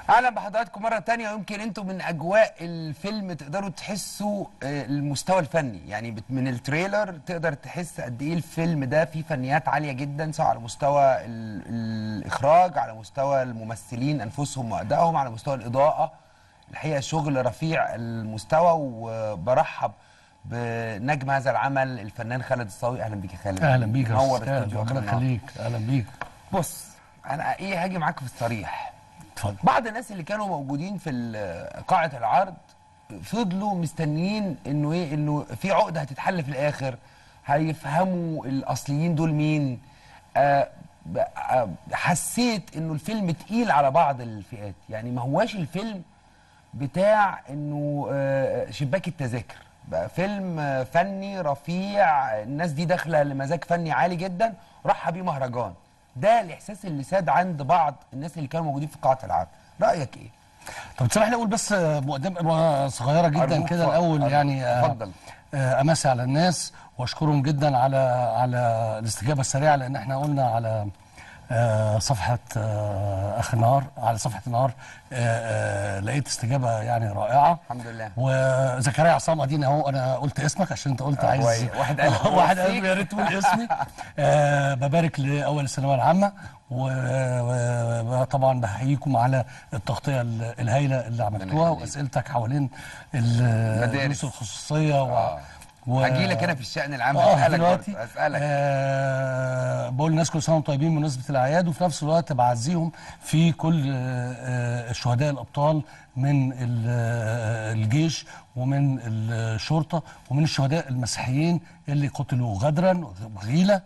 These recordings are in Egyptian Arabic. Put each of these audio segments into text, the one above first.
اهلا بحضراتكم مره تانية ويمكن انتم من اجواء الفيلم تقدروا تحسوا آه، المستوى الفني يعني بت- من التريلر تقدر تحس قد ايه الفيلم ده فيه فنيات عاليه جدا سواء على مستوى ال- الاخراج على مستوى الممثلين انفسهم وادائهم على مستوى الاضاءه الحقيقه شغل رفيع المستوى وبرحب بنجم هذا العمل الفنان خالد الصاوي اهلا بيك يا خالد اهلا بيك يا نور استاذ استوديو ربنا آخر النهار. يخليك اهلا بيك بص انا ايه هاجي معاك في الصريح اتفضل بعض الناس اللي كانوا موجودين في ال- قاعة العرض فضلوا مستنيين انه ايه انه في عقدة هتتحل في الاخر هيفهموا الاصليين دول مين آه ب- آه، حسيت انه الفيلم تقيل على بعض الفئات يعني ما هواش الفيلم بتاع انه آه، شباك التذاكر بقى فيلم آه، فني رفيع الناس دي داخله لمزاج فني عالي جدا راح بيه مهرجان ده الاحساس اللي ساد عند بعض الناس اللي كانوا موجودين في قاعه العرض رايك ايه طب تسمح لي اقول بس مقدمه صغيره جدا أرجوك كده اتفضل. الاول أرجوك. يعني آه، اتفضل. آه، امسي على الناس واشكرهم جدا على على الاستجابه السريعه لان احنا قلنا على آه، صفحه آه، اخر النهار على صفحه النهار آه، آه، لقيت استجابه يعني رائعه الحمد لله. وزكريا عصام ادينا اهو انا قلت اسمك عشان انت قلت آه، عايز كويس. واحد قال- واحد وصيك. قال يا ريت تقول اسمي آه ببارك لاول الثانويه العامه و- وطبعا بحييكم على التغطيه ال- الهائله اللي عملتوها يخليك. واسئلتك حوالين ال- مدارس. الدروس الخصوصيه و... آه. و... هاجي لك انا في الشان العام اه هسالك دلوقتي برضه، اسالك آه بقول للناس كل سنه وانتم طيبين بمناسبه الاعياد وفي نفس الوقت بعزيهم في كل آه آه، الشهداء الابطال من ال- آه، الجيش ومن الشرطه ومن الشهداء المسيحيين اللي قتلوا غدرا وغيله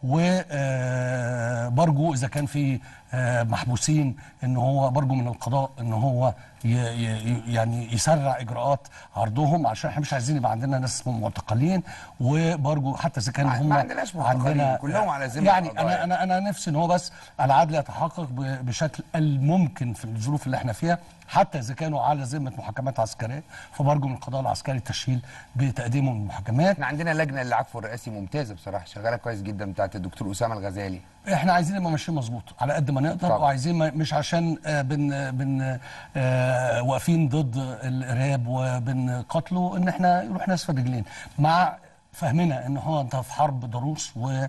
وبرجو اذا كان في آه، محبوسين ان هو برجو من القضاء ان هو ي- ي- يعني يسرع اجراءات عرضهم عشان احنا مش عايزين يبقى عندنا ناس معتقلين وبرجو حتى اذا كان ما- هم ما عندناش معتقلين، كلهم على ذمة يعني القضايا. انا انا انا نفسي ان هو بس العدل يتحقق ب- بشكل الممكن في الظروف اللي احنا فيها حتى اذا كانوا على ذمه محاكمات عسكريه فبرجو من القضاء العسكري التشهيل بتقديمهم المحاكمات احنا عندنا لجنه للعفو الرئاسي ممتازه بصراحه شغاله كويس جدا بتاعت الدكتور اسامه الغزالي احنا عايزين نبقى ماشيين مظبوط على قد ما نقدر طبعا. وعايزين ما مش عشان آه، بن بن آه، واقفين ضد الارهاب وبنقاتله ان احنا يروح ناس في الرجلين مع فهمنا ان هو انت في حرب ضروس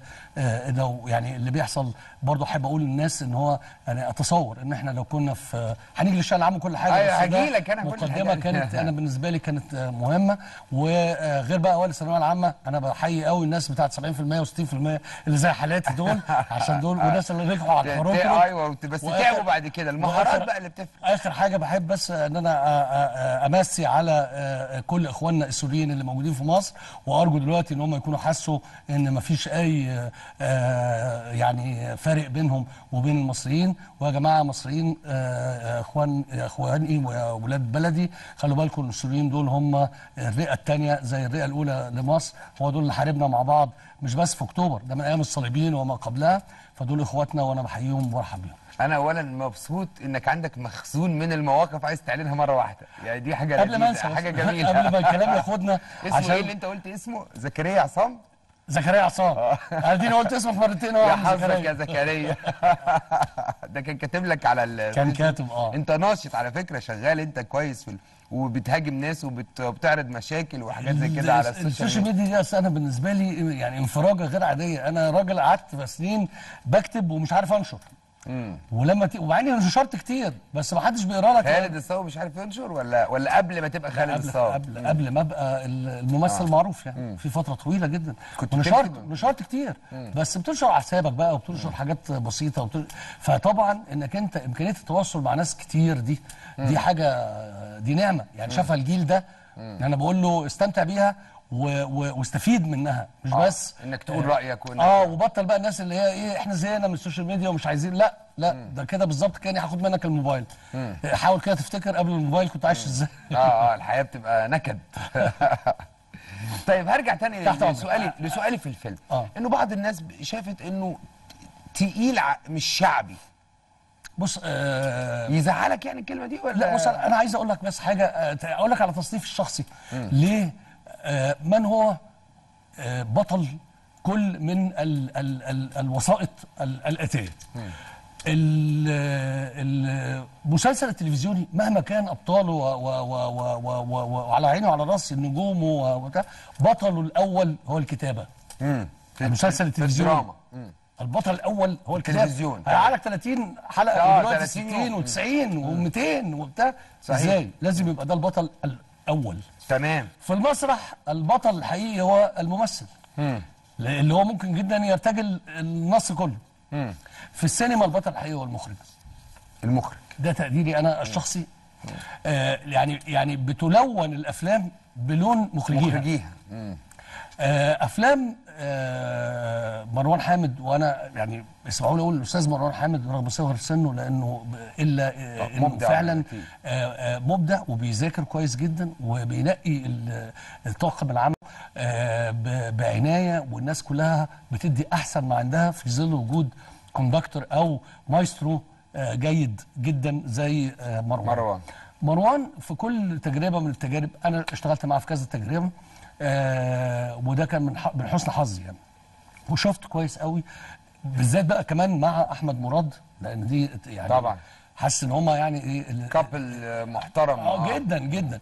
ولو يعني اللي بيحصل برضه احب اقول للناس ان هو يعني اتصور ان احنا لو كنا في هنيجي للشارع العام وكل حاجه أيوة، بس ده هجيلك أنا كل مقدمه حاجة. كانت انا بالنسبه لي كانت آه، مهمه وغير بقى اوائل الثانويه العامه انا بحيي قوي الناس بتاعت 70% و60% اللي زي حالاتي دول عشان دول والناس اللي رجعوا على ت- الحروب ت- ايوه وت- بس وآخر- تعبوا بعد كده المهارات وآخر- بقى اللي بتفرق اخر حاجه بحب بس ان انا أ- أ- امسي على آه، كل اخواننا السوريين اللي موجودين في مصر وارجو دلوقتي ان هم يكونوا حسوا ان ما فيش اي آه، آه، يعني فارق بينهم وبين المصريين ويا جماعه مصريين آه، اخوان اخواني واولاد بلدي خلوا بالكم ان السوريين دول هم الرئه الثانيه زي الرئه الاولى لمصر هو دول اللي حاربنا مع بعض مش بس في اكتوبر ده من ايام الصليبيين وما قبلها فدول اخواتنا وانا بحييهم وارحب بيهم انا اولا مبسوط انك عندك مخزون من المواقف عايز تعلنها مره واحده يعني دي حاجه قبل ما لذيذة، انسى حاجه بس، جميله قبل ما الكلام ياخدنا اسمه ايه اللي انت قلت اسمه زكريا عصام زكريا عصام اديني قلت اسمك مرتين اهو يا عم حظك زكريا. يا زكريا ده كان كاتب لك على ال كان كاتب اه انت ناشط على فكره شغال انت كويس في ال... وبتهاجم ناس وبت- وبتعرض مشاكل وحاجات زي كده على السوشيال السوشيال ميديا ميديا دي أصل انا بالنسبه لي يعني انفراجه غير عاديه انا راجل قعدت سنين بكتب ومش عارف انشر ولما ت... ومع اني نشرت كتير بس ما حدش بيقرا لك خالد الصاوي مش عارف ينشر ولا ولا قبل ما تبقى خالد قبل الصاوي قبل قبل ما ابقى ال- الممثل المعروف يعني في فتره طويله جدا كنت ونشرت بتكتب؟ نشرت كتير بس بتنشر على حسابك بقى وبتنشر حاجات بسيطه وبتنشر فطبعا انك انت امكانيه التواصل مع ناس كتير دي دي حاجه دي نعمه يعني شافها الجيل ده انا بقول له استمتع بيها و... و... واستفيد منها مش آه، بس انك تقول رايك وانك اه وبطل بقى الناس اللي هي ايه احنا زهقنا من السوشيال ميديا ومش عايزين لا لا ده كده بالظبط كاني هاخد منك الموبايل حاول كده تفتكر قبل الموبايل كنت عايش ازاي اه اه الحياه بتبقى نكد طيب هرجع تاني تحت أمرك. لسؤالي لسؤالي في الفيلم آه. انه بعض الناس شافت انه تقيل ع- مش شعبي بص آه يزعلك يعني الكلمه دي ولا لا بص انا أنا عايز اقول لك بس حاجه آه، اقول لك على تصنيف الشخصي ليه آه من هو آه بطل كل من ال ال ال الوسائط ال الاتيه ال- المسلسل التلفزيوني مهما كان ابطاله و- و- و- و- و- و- وعلى عيني وعلى راسي نجومه و- وبتاع بطله الاول هو الكتابه امم المسلسل التلفزيوني الدراما مم. البطل الاول هو الكتاب التلفزيون. هيقعدك 30 حلقه آه، دلوقتي 30 60 يوم. و90 و200 وبتاع صحيح. ازاي لازم يبقى ده البطل الاول تمام في المسرح البطل الحقيقي هو الممثل مم. اللي هو ممكن جدا يرتجل النص كله مم. في السينما البطل الحقيقي هو المخرج المخرج ده تقديري انا الشخصي آه يعني يعني بتلون الافلام بلون مخرجيها مخرجيها مم. آه افلام آه مروان حامد وانا يعني اسمعوا لي اقول الاستاذ مروان حامد رغم صغر سنه لانه ب- الا آه إنه مبدع فعلا أكيد. آه آه مبدع وبيذاكر كويس جدا وبينقي ال- الطاقم العام آه ب- بعنايه والناس كلها بتدي احسن ما عندها في ظل وجود كوندكتور او مايسترو آه جيد جدا زي آه مروان مروان. مروان في كل تجربه من التجارب انا اشتغلت معاه في كذا تجربه آه وده كان من ح- من حسن حظي يعني وشفت كويس قوي بالذات بقى كمان مع احمد مراد لان دي يعني طبعا. حاسس ان هما يعني ايه ال- كابل آه، محترم اه جدا جدا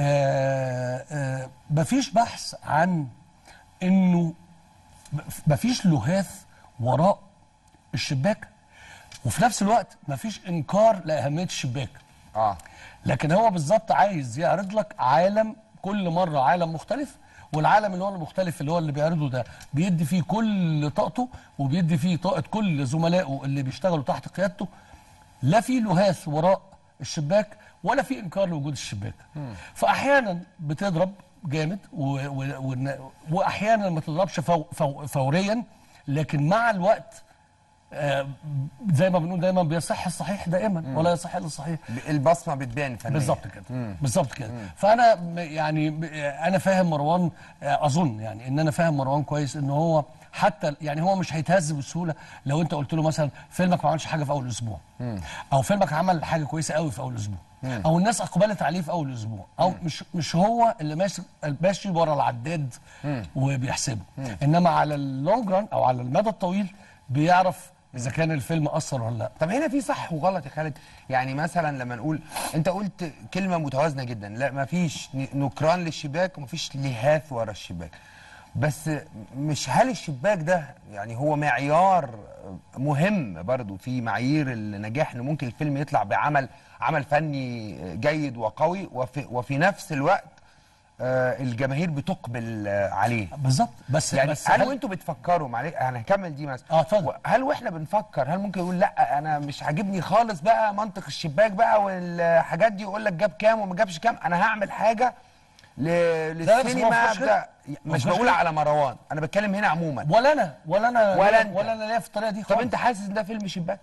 آه آه مفيش بحث عن انه مفيش لهاث وراء الشباك وفي نفس الوقت مفيش انكار لاهميه الشباك اه لكن هو بالظبط عايز يعرض لك عالم كل مره عالم مختلف والعالم اللي هو المختلف اللي هو اللي بيعرضه ده بيدي فيه كل طاقته وبيدي فيه طاقه كل زملائه اللي بيشتغلوا تحت قيادته لا في لهاث وراء الشباك ولا في انكار لوجود الشباك فاحيانا بتضرب جامد و و و واحيانا ما تضربش فو فو فوريا لكن مع الوقت آه، زي ما بنقول دايما بيصح الصحيح دائما ولا يصح الا الصحيح البصمه بتبان فنيا بالظبط كده بالظبط كده فانا م- يعني م- انا فاهم مروان آه، اظن يعني ان انا فاهم مروان كويس ان هو حتى يعني هو مش هيتهز بسهوله لو انت قلت له مثلا فيلمك ما عملش حاجه في اول اسبوع او فيلمك عمل حاجه كويسه قوي في اول اسبوع او الناس اقبلت عليه في اول اسبوع او مش مش هو اللي ماشي ماشي ورا العداد وبيحسبه انما على اللونج ران او على المدى الطويل بيعرف اذا كان الفيلم اثر ولا لا طب هنا في صح وغلط يا خالد يعني مثلا لما نقول انت قلت كلمه متوازنه جدا لا مفيش ن- نكران للشباك ومفيش لهاث ورا الشباك بس مش هل الشباك ده يعني هو معيار مهم برضو في معايير النجاح ان ممكن الفيلم يطلع بعمل عمل فني جيد وقوي وفي, وفي نفس الوقت آه، الجماهير بتقبل آه، عليه بالظبط بس يعني بس هل وانتوا بتفكروا معلش انا هكمل دي مثلا اه، اتفضل. هل واحنا بنفكر هل ممكن يقول لا انا مش عاجبني خالص بقى منطق الشباك بقى والحاجات دي يقول لك جاب كام وما جابش كام انا هعمل حاجه ل... بس ما للسينما فيهاش ده كده. ما مش فيهاش بقول كده. على مروان انا بتكلم هنا عموما ولا انا ولا انا ولا انت. ولا انا ليا في الطريقه دي طب خالص انت حاسس ان ده فيلم شباك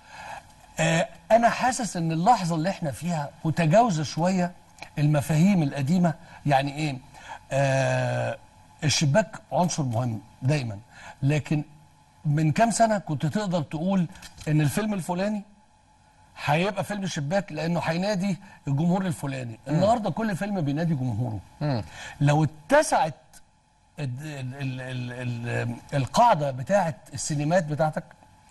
آه انا حاسس ان اللحظه اللي احنا فيها متجاوزه شويه المفاهيم القديمه يعني ايه آه الشباك عنصر مهم دايما لكن من كام سنه كنت تقدر تقول ان الفيلم الفلاني هيبقى فيلم شباك لانه هينادي الجمهور الفلاني النهارده كل فيلم بينادي جمهوره لو اتسعت ال- ال- ال- ال- ال- القاعده بتاعه السينمات بتاعتك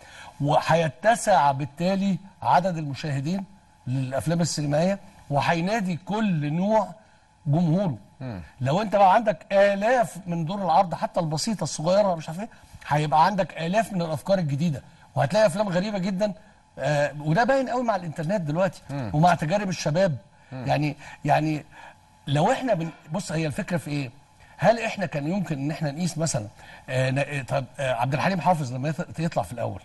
وهيتسع بالتالي عدد المشاهدين للافلام السينمائيه وهينادي كل نوع جمهوره لو انت بقى عندك الاف من دور العرض حتى البسيطه الصغيره مش عارف ايه هيبقى عندك الاف من الافكار الجديده وهتلاقي افلام غريبه جدا آه وده باين قوي مع الانترنت دلوقتي ومع تجارب الشباب يعني يعني لو احنا بن... بص هي الفكره في ايه هل احنا كان يمكن ان احنا نقيس مثلا آه ن- طب آه عبد الحليم حافظ لما يط- يطلع في الاول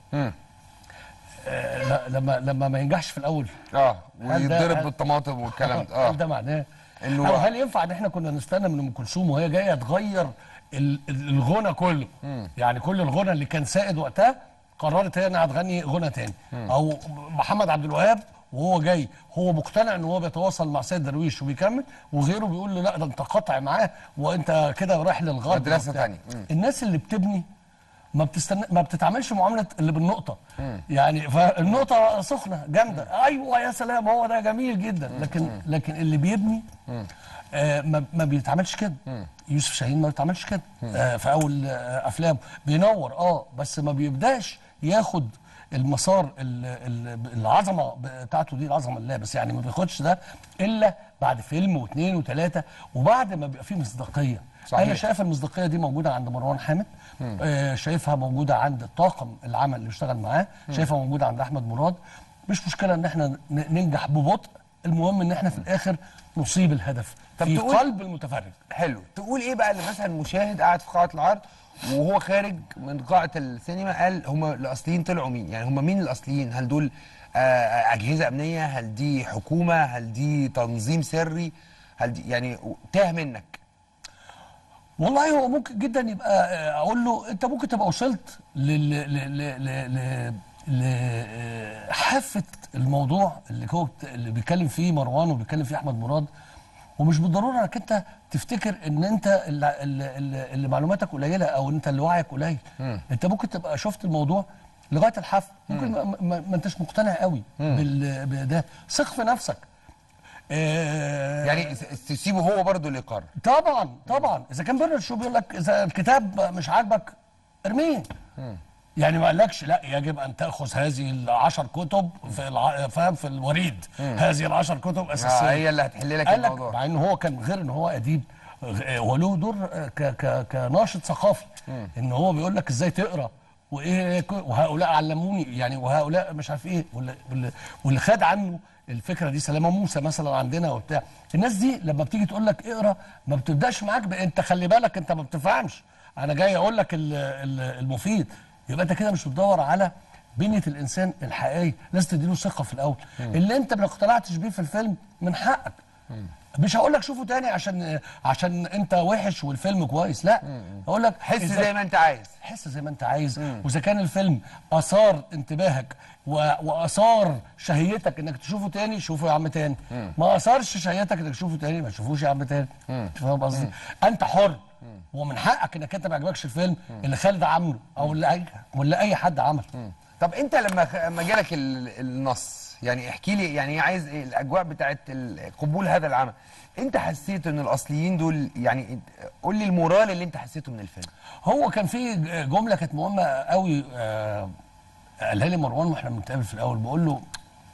آه لا- لما لما ما ينجحش في الاول اه هل ده- ويتضرب هل- بالطماطم والكلام ده هل اه ده معناه إنه- او هل ينفع ان احنا كنا نستنى من ام كلثوم وهي جايه تغير ال- ال- الغنى كله يعني كل الغنى اللي كان سائد وقتها قررت هي انها تغني غنى تاني او محمد عبد الوهاب وهو جاي هو مقتنع ان هو بيتواصل مع سيد درويش وبيكمل وغيره بيقول له لا ده انت قاطع معاه وانت كده رايح للغرب مدرسة وبتاع. تانية. مم. الناس اللي بتبني ما بتستنى ما بتتعاملش معامله اللي بالنقطه يعني فالنقطه سخنه جامده ايوه يا سلام هو ده جميل جدا لكن لكن اللي بيبني آه ما, ما بيتعملش كده يوسف شاهين ما بيتعملش كده آه في اول آه افلامه بينور اه بس ما بيبداش ياخد المسار ال- ال- العظمه بتاعته دي العظمه الله بس يعني ما بياخدش ده الا بعد فيلم واثنين وثلاثه وبعد ما بيبقى فيه مصداقيه صحيح. انا شايف المصداقيه دي موجوده عند مروان حامد آه شايفها موجوده عند الطاقم العمل اللي اشتغل معاه شايفها موجوده عند احمد مراد مش مشكله ان احنا ن- ننجح ببطء المهم ان احنا في الاخر نصيب الهدف طب في تقول- قلب المتفرج حلو تقول ايه بقى اللي مثلا مشاهد قاعد في قاعه العرض وهو خارج من قاعه السينما قال هم الاصليين طلعوا مين يعني هم مين الاصليين هل دول آه، اجهزه امنيه هل دي حكومه هل دي تنظيم سري هل دي يعني تاه منك والله هو ممكن جدا يبقى آه، اقول له انت ممكن تبقى وصلت لل ل- ل- ل- ل- ل- آه، حافه الموضوع اللي هو بت- اللي بيتكلم فيه مروان وبيتكلم فيه احمد مراد ومش بالضروره انك انت تفتكر ان انت اللي, اللي, اللي معلوماتك قليله او انت اللي وعيك قليل انت ممكن تبقى شفت الموضوع لغايه الحفل ممكن ما, ما, ما انتش مقتنع قوي بال- بده ثق في نفسك آه، يعني س- تسيبه هو برضه اللي يقرر طبعا طبعا اذا كان برنارد شو بيقول لك اذا الكتاب مش عاجبك ارميه يعني ما قالكش لا يجب ان تاخذ هذه العشر كتب في الع... فاهم في الوريد هذه العشر كتب اساسيه آه هي اللي هتحل لك قال لك الموضوع مع ان هو كان غير ان هو اديب غ- وله دور ك ك كناشط ثقافي ان هو بيقول لك ازاي تقرا وايه ك- وهؤلاء علموني يعني وهؤلاء مش عارف ايه واللي, واللي, واللي خد عنه الفكره دي سلامه موسى مثلا عندنا وبتاع الناس دي لما بتيجي تقول لك اقرا ما بتبداش معاك ب- انت خلي بالك انت ما بتفهمش انا جاي اقول لك ال- ال- المفيد يبقى انت كده مش بتدور على بنية الانسان الحقيقيه لازم تديله ثقه في الاول اللي انت ما اقتنعتش بيه في الفيلم من حقك مش هقول لك شوفه تاني عشان عشان انت وحش والفيلم كويس لا هقول لك حس إذا- زي ما انت عايز حس زي ما انت عايز واذا كان الفيلم اثار انتباهك و... واثار شهيتك انك تشوفه تاني شوفه يا عم تاني ما اثارش شهيتك انك تشوفه تاني ما تشوفوش يا عم تاني فاهم قصدي انت حر ومن حقك انك انت ما يعجبكش الفيلم اللي خالد عامله او اللي اي واللي اي حد عمل طب انت لما خ- لما جالك ال- النص يعني احكي لي يعني عايز ايه الاجواء بتاعت ال- قبول هذا العمل انت حسيت ان الاصليين دول يعني قول لي المورال اللي انت حسيته من الفيلم هو كان في جمله كانت مهمه قوي آه، قالها لي مروان واحنا بنتقابل في الاول بقول له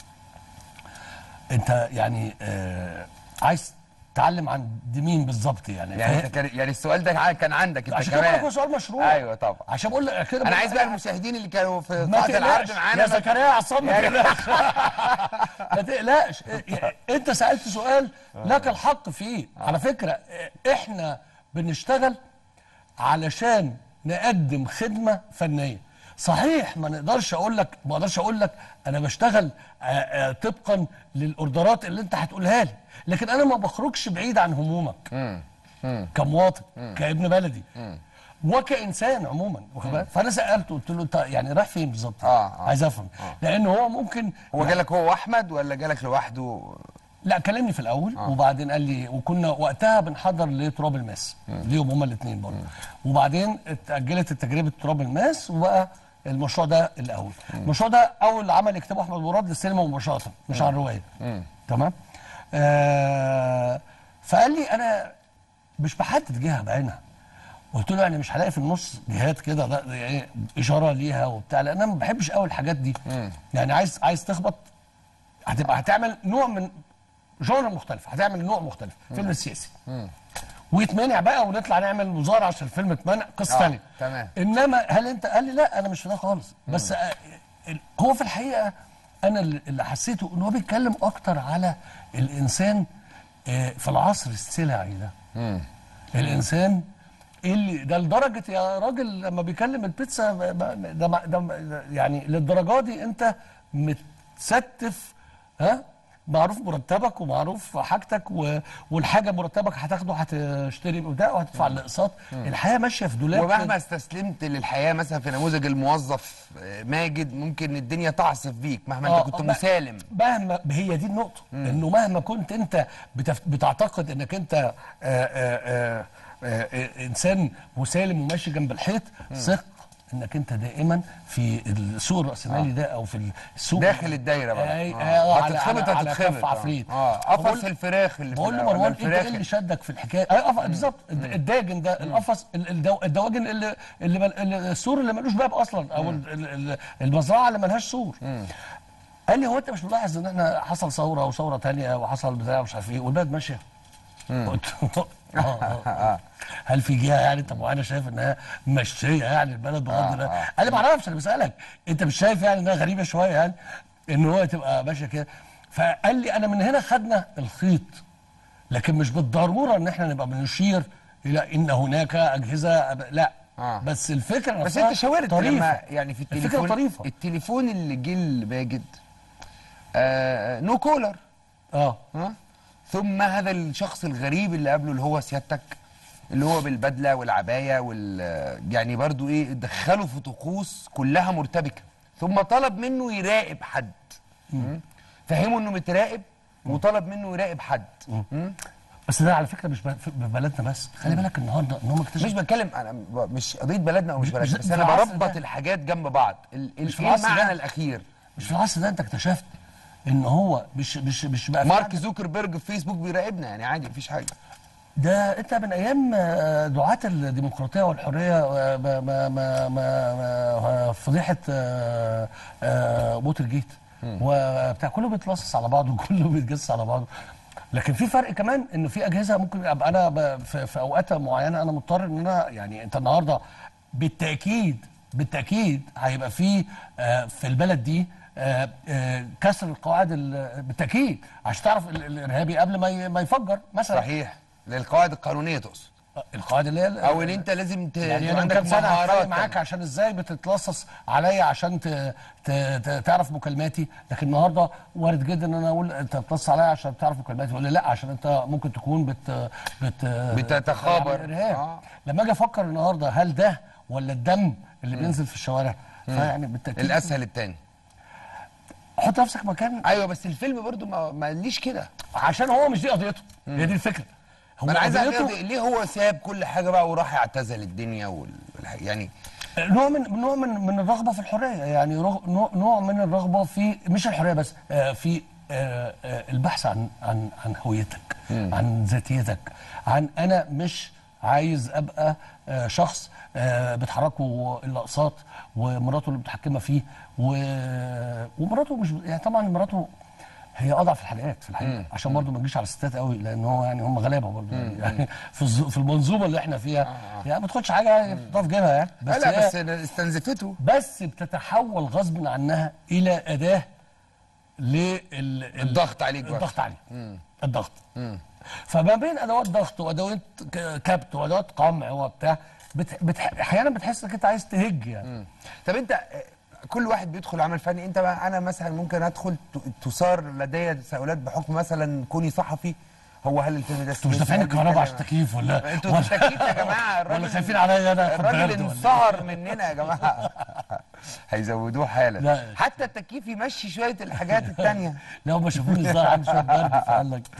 انت يعني آه، عايز تعلم عن دي مين بالظبط يعني, يعني فاهم؟ انت كان يعني السؤال ده ع- كان عندك انت عشان كده بقول لك هو كمان سؤال مشروع ايوه طبعا عشان بقول لك كده انا بقول عايز لك بقى المشاهدين اللي كانوا في ما قاعه العرض تقلقش معانا يا ما- زكريا عصام ما يعني- تقلقش ما تقلقش انت سالت سؤال لك الحق فيه على فكره احنا بنشتغل علشان نقدم خدمه فنيه صحيح ما نقدرش اقول لك ما اقدرش اقول لك انا بشتغل آه، آه، طبقا للاوردرات اللي انت هتقولها لي لكن انا ما بخرجش بعيد عن همومك كمواطن كابن بلدي وكانسان عموما واخد بالك؟ فانا سالته قلت له انت يعني رايح فين بالظبط؟ آه، آه. عايز افهم لان هو ممكن هو جالك هو واحمد ولا جالك لوحده لا كلمني في الاول آه. وبعدين قال لي وكنا وقتها بنحضر لتراب الماس ليهم هما الاثنين برضه وبعدين اتاجلت تجربه تراب الماس وبقى المشروع ده الاول المشروع ده اول عمل يكتبه احمد مراد للسينما مباشره مش على الروايه تمام آه فقال لي انا مش بحدد جهه بعينها قلت له يعني مش هلاقي في النص جهات كده ده ده يعني اشاره ليها وبتاع لان انا ما بحبش قوي الحاجات دي يعني عايز عايز تخبط هتبقى هتعمل نوع من جونر مختلف هتعمل نوع مختلف فيلم سياسي ويتمنع بقى ونطلع نعمل وزاره عشان الفيلم اتمنع قصه آه، ثانيه تمام. انما هل انت قال لي لا انا مش في ده خالص بس آه، ال- هو في الحقيقه انا اللي اللي حسيته ان هو بيتكلم اكتر على الانسان آه، في العصر السلعي ده الانسان اللي ده لدرجه يا راجل لما بيكلم البيتزا ب- ب- ده, ما- ده ما- يعني للدرجه دي انت متستف ها معروف مرتبك ومعروف حاجتك و... والحاجه مرتبك هتاخده هتشتري بتاع وهتدفع الاقساط الحياه ماشيه في دولاب ومهما كده. استسلمت للحياه مثلا في نموذج الموظف آه، ماجد ممكن الدنيا تعصف بيك مهما انت آه، كنت آه، مسالم مهما هي دي النقطة انه مهما كنت انت بتف... بتعتقد انك انت آآ آآ آآ آآ انسان مسالم وماشي جنب الحيط ثق انك انت دائما في السوق الراسمالي ده او في السوق داخل الدايره بقى أي- آه. آه، على- هتتخبط على- على هتتخبط كف عفريت. اه قفص فبقول- الفراخ اللي في بقول له ال- ولا مروان انت الفراخ ايه اللي شدك في الحكايه؟ اي قفص بالظبط الد- الداجن ده القفص ال- الدو- الدواجن اللي اللي مل- اللي- السور اللي ملوش باب اصلا او ال- ال- ال- المزرعه اللي ملهاش سور قال لي هو انت مش ملاحظ ان احنا حصل ثوره وثوره تانية وحصل بتاع مش عارف ايه والبلد ماشيه قلت له آه، آه، آه. هل في جهه يعني طب وانا شايف انها ماشيه يعني البلد بغض النظر قال لي ما اعرفش انا بسالك انت مش شايف يعني انها غريبه شويه يعني ان هو تبقى ماشيه كده فقال لي انا من هنا خدنا الخيط لكن مش بالضروره ان احنا نبقى بنشير الى ان هناك اجهزه أب- لا آه. بس الفكره بس نفسها انت شاورت طريفة. لما يعني في الفكره التليفون طريفه التليفون اللي جه لماجد آه نو كولر اه ها ثم هذا الشخص الغريب اللي قابله اللي هو سيادتك اللي هو بالبدله والعبايه وال يعني برضو ايه دخله في طقوس كلها مرتبكه ثم طلب منه يراقب حد مم. فهمه انه متراقب وطلب منه يراقب حد مم. بس ده على فكره مش ب- في بلدنا بس خلي بالك النهارده ان هم مش اكتشفوا بتكلم انا ب- مش قضيه بلدنا او مش مش- بلدنا مش بس انا في العصر بربط ده. الحاجات جنب بعض ال- ال- مش في ايه العصر المعنى ده. الاخير مش في العصر ده انت اكتشفت ان هو مش مش مش بقى في مارك حد- زوكربيرج في فيسبوك بيراقبنا يعني عادي مفيش حاجه ده انت من ايام آه، دعاة الديمقراطيه والحريه آه، ما ما ما ما ما- فضيحه آه، آه، ووتر جيت وبتاع كله بيتلصص على بعضه وكله بيتجسس على بعضه لكن في فرق كمان ان في اجهزه ممكن ابقى انا ب- في, في اوقات معينه انا مضطر ان انا يعني انت النهارده بالتاكيد بالتاكيد هيبقى في آه، في البلد دي آه، آه، كسر القواعد ال- بالتاكيد عشان تعرف ال- الارهابي قبل ما ي- ما يفجر مثلا صحيح للقواعد القانونيه تقصد القواعد اللي هي او ان انت لازم ت... يعني يبقى انا من عندك كام سنه هتخانق مهارات معاك عشان ازاي بتتلصص عليا عشان ت... ت... ت... تعرف مكالماتي لكن النهارده وارد جدا ان انا اقول انت بتتصل عليا عشان تعرف مكالماتي يقول لي لا عشان انت ممكن تكون بت بت بتتخابر. يعني إرهاب. آه. لما اجي افكر النهارده هل ده ولا الدم اللي بينزل في الشوارع فيعني بالتاكيد الاسهل التاني حط نفسك مكان ايوه بس الفيلم برضو ما, ما ليش كده عشان هو مش دي قضيته هي دي الفكره هو ما انا عايز قضيته- أعرف ليه هو ساب كل حاجه بقى وراح يعتزل الدنيا وال... والح- يعني نوع من نوع من من الرغبه في الحريه يعني رغ نوع, نوع من الرغبه في مش الحريه بس آه، في آه، آه، البحث عن عن عن هويتك عن ذاتيتك عن انا مش عايز ابقى آه، شخص آه، بتحركه الاقساط ومراته اللي متحكمه فيه و- ومراته مش يعني طبعا مراته هي اضعف الحلقات في الحقيقه عشان برضه ما نجيش على الستات قوي لان هو يعني هم غلابه برضه يعني, يعني في الز- في المنظومه اللي احنا فيها يعني ما تاخدش حاجه تقف جيبها يعني بس لا هي- بس أنا استنزفته بس بتتحول غصب عنها الى اداه لل الضغط عليك بقى. الضغط عليك الضغط فما بين ادوات ضغط وادوات ك- كبت وادوات قمع وبتاع بت... بت... احيانا بتحس انك انت عايز تهج يعني طب انت آه، كل واحد بيدخل عمل فني انت بقى انا مثلا ممكن ادخل ت- تثار لدي تساؤلات بحكم مثلا كوني صحفي هو هل الفيلم ده انتوا مش دافعين الكهرباء عشان التكييف ولا انتوا ولا- في التكييف يا جماعه الراجل ولا خايفين عليا انا آخد الراجل برد ولا- انصهر مننا يا جماعه هيزودوه حالا لا. حتى التكييف يمشي شويه الحاجات التانية لو ما شافوني الظاهر عندي شويه برد فقال لك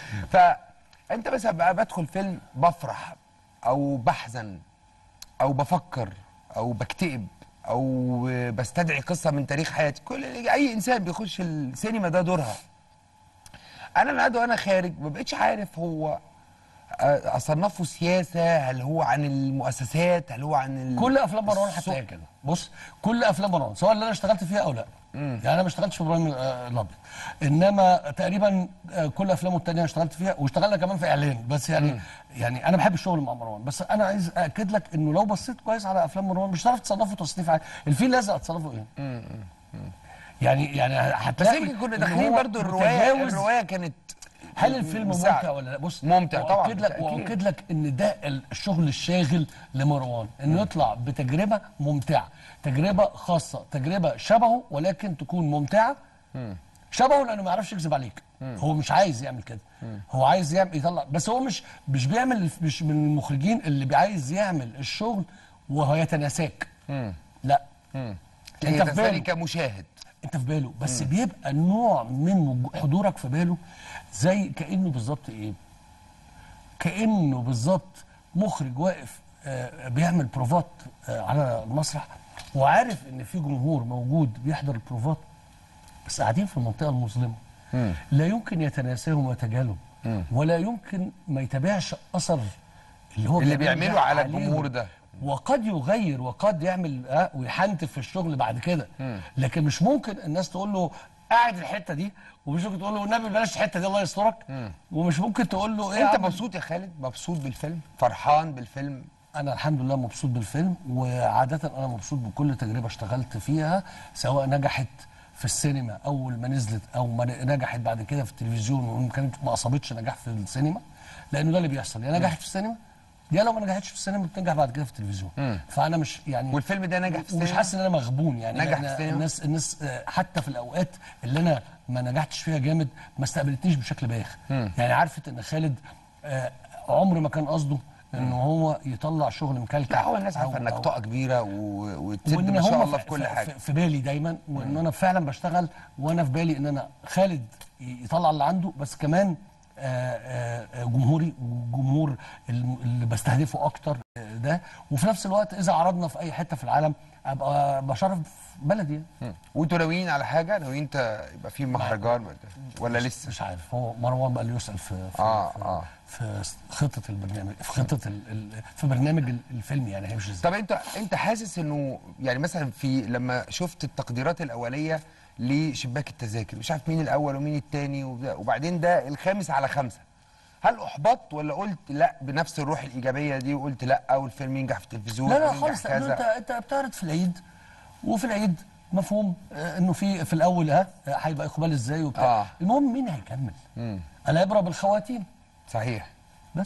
فانت بس بقى بدخل فيلم بفرح او بحزن او بفكر او بكتئب او بستدعي قصه من تاريخ حياتي كل اي انسان بيخش السينما ده دورها انا النهارده وانا خارج ما بقتش عارف هو آه، اصنفه سياسه هل هو عن المؤسسات هل هو عن ال... كل افلام مروان السوق؟ حتى هي كده بص كل افلام مروان سواء اللي انا اشتغلت فيها او لا يعني انا ما اشتغلتش في ابراهيم آه، الابيض انما تقريبا آه، كل افلامه التانية انا اشتغلت فيها واشتغلنا كمان في اعلان بس يعني يعني انا بحب الشغل مع مروان بس انا عايز اكد لك انه لو بصيت كويس على افلام مروان مش هتعرف تصنفه تصنيف عادي الفيل الازرق تصنفه ايه؟ يعني يعني بس هتلاقي يمكن كنا إن داخلين هو برضو الروايه متجاوز الروايه كانت هل الفيلم مساعد. ممتع ولا لا بص ممتع طبعا واكد لك بالتأكيد. واكد لك ان ده الشغل الشاغل لمروان انه يطلع بتجربه ممتعه تجربه خاصه تجربه شبهه ولكن تكون ممتعه شبهه لانه ما يعرفش يكذب عليك هو مش عايز يعمل كده هو عايز يعمل يطلع بس هو مش مش بيعمل مش من المخرجين اللي عايز يعمل الشغل وهو يتناساك لا هي انت في تنساني بالك كمشاهد انت في باله بس بيبقى نوع من وجو- حضورك في باله زي كانه بالظبط ايه كانه بالظبط مخرج واقف آه، بيعمل بروفات آه، على المسرح وعارف ان في جمهور موجود بيحضر البروفات بس قاعدين في المنطقه المظلمه لا يمكن يتناساهم ويتجاهلهم ولا يمكن ما يتابعش اثر اللي هو اللي بيعمله بيعمله ده على عليهم. الجمهور ده. وقد يغير وقد يعمل آه ويحنتف في الشغل بعد كده لكن مش ممكن الناس تقول له قاعد الحته دي ومش ممكن تقول له النبي بلاش الحته دي الله يسترك ومش ممكن تقول له ايه يا انت عم مبسوط يا خالد مبسوط بالفيلم فرحان بالفيلم انا الحمد لله مبسوط بالفيلم وعاده انا مبسوط بكل تجربه اشتغلت فيها سواء نجحت في السينما اول ما نزلت او ما نجحت بعد كده في التلفزيون وان كانت ما اصابتش نجاح في السينما لانه ده اللي بيحصل يا نجحت في السينما يا لو ما نجحتش في السينما بتنجح بعد كده في التلفزيون فانا مش يعني والفيلم ده نجح في ومش السينما حاسس ان انا مغبون يعني نجح لأن في السينما؟ الناس الناس آه، حتى في الاوقات اللي انا ما نجحتش فيها جامد ما استقبلتنيش بشكل بايخ يعني عرفت ان خالد آه، عمر ما كان قصده ان هو يطلع شغل مكلكع لا هو الناس عارفه أو- انك أو- طاقه كبيره و- وتسد وان ما شاء هم الله في كل في, حاجه في, في بالي دايما وان انا فعلا بشتغل وانا في بالي ان انا خالد ي- يطلع اللي عنده بس كمان آه، آه، آه، جمهوري وجمهور الم- اللي بستهدفه اكتر آه، ده وفي نفس الوقت اذا عرضنا في اي حته في العالم ابقى بشرف بلدي مم. وانتوا ناويين على حاجه ناويين انت يبقى في مهرجان ولا ولا لسه مش عارف هو مروان بقى اللي يسال في في, آه، في, آه. في خطه البرنامج في خطه ال ال في برنامج ال- الفيلم يعني هيمشي ازاي طب انت انت حاسس انه يعني مثلا في لما شفت التقديرات الاوليه لشباك التذاكر مش عارف مين الاول ومين الثاني وبعدين ده الخامس على خمسه هل احبطت ولا قلت لا بنفس الروح الايجابيه دي وقلت لا والفيلم ينجح في التلفزيون لا لا وينجح خالص لأنه انت كذا انت بتعرض في العيد وفي العيد مفهوم آه، انه في في الاول ها آه، هيبقى اقبال ازاي وبتاع آه. المهم مين هيكمل العبره بالخواتيم صحيح بس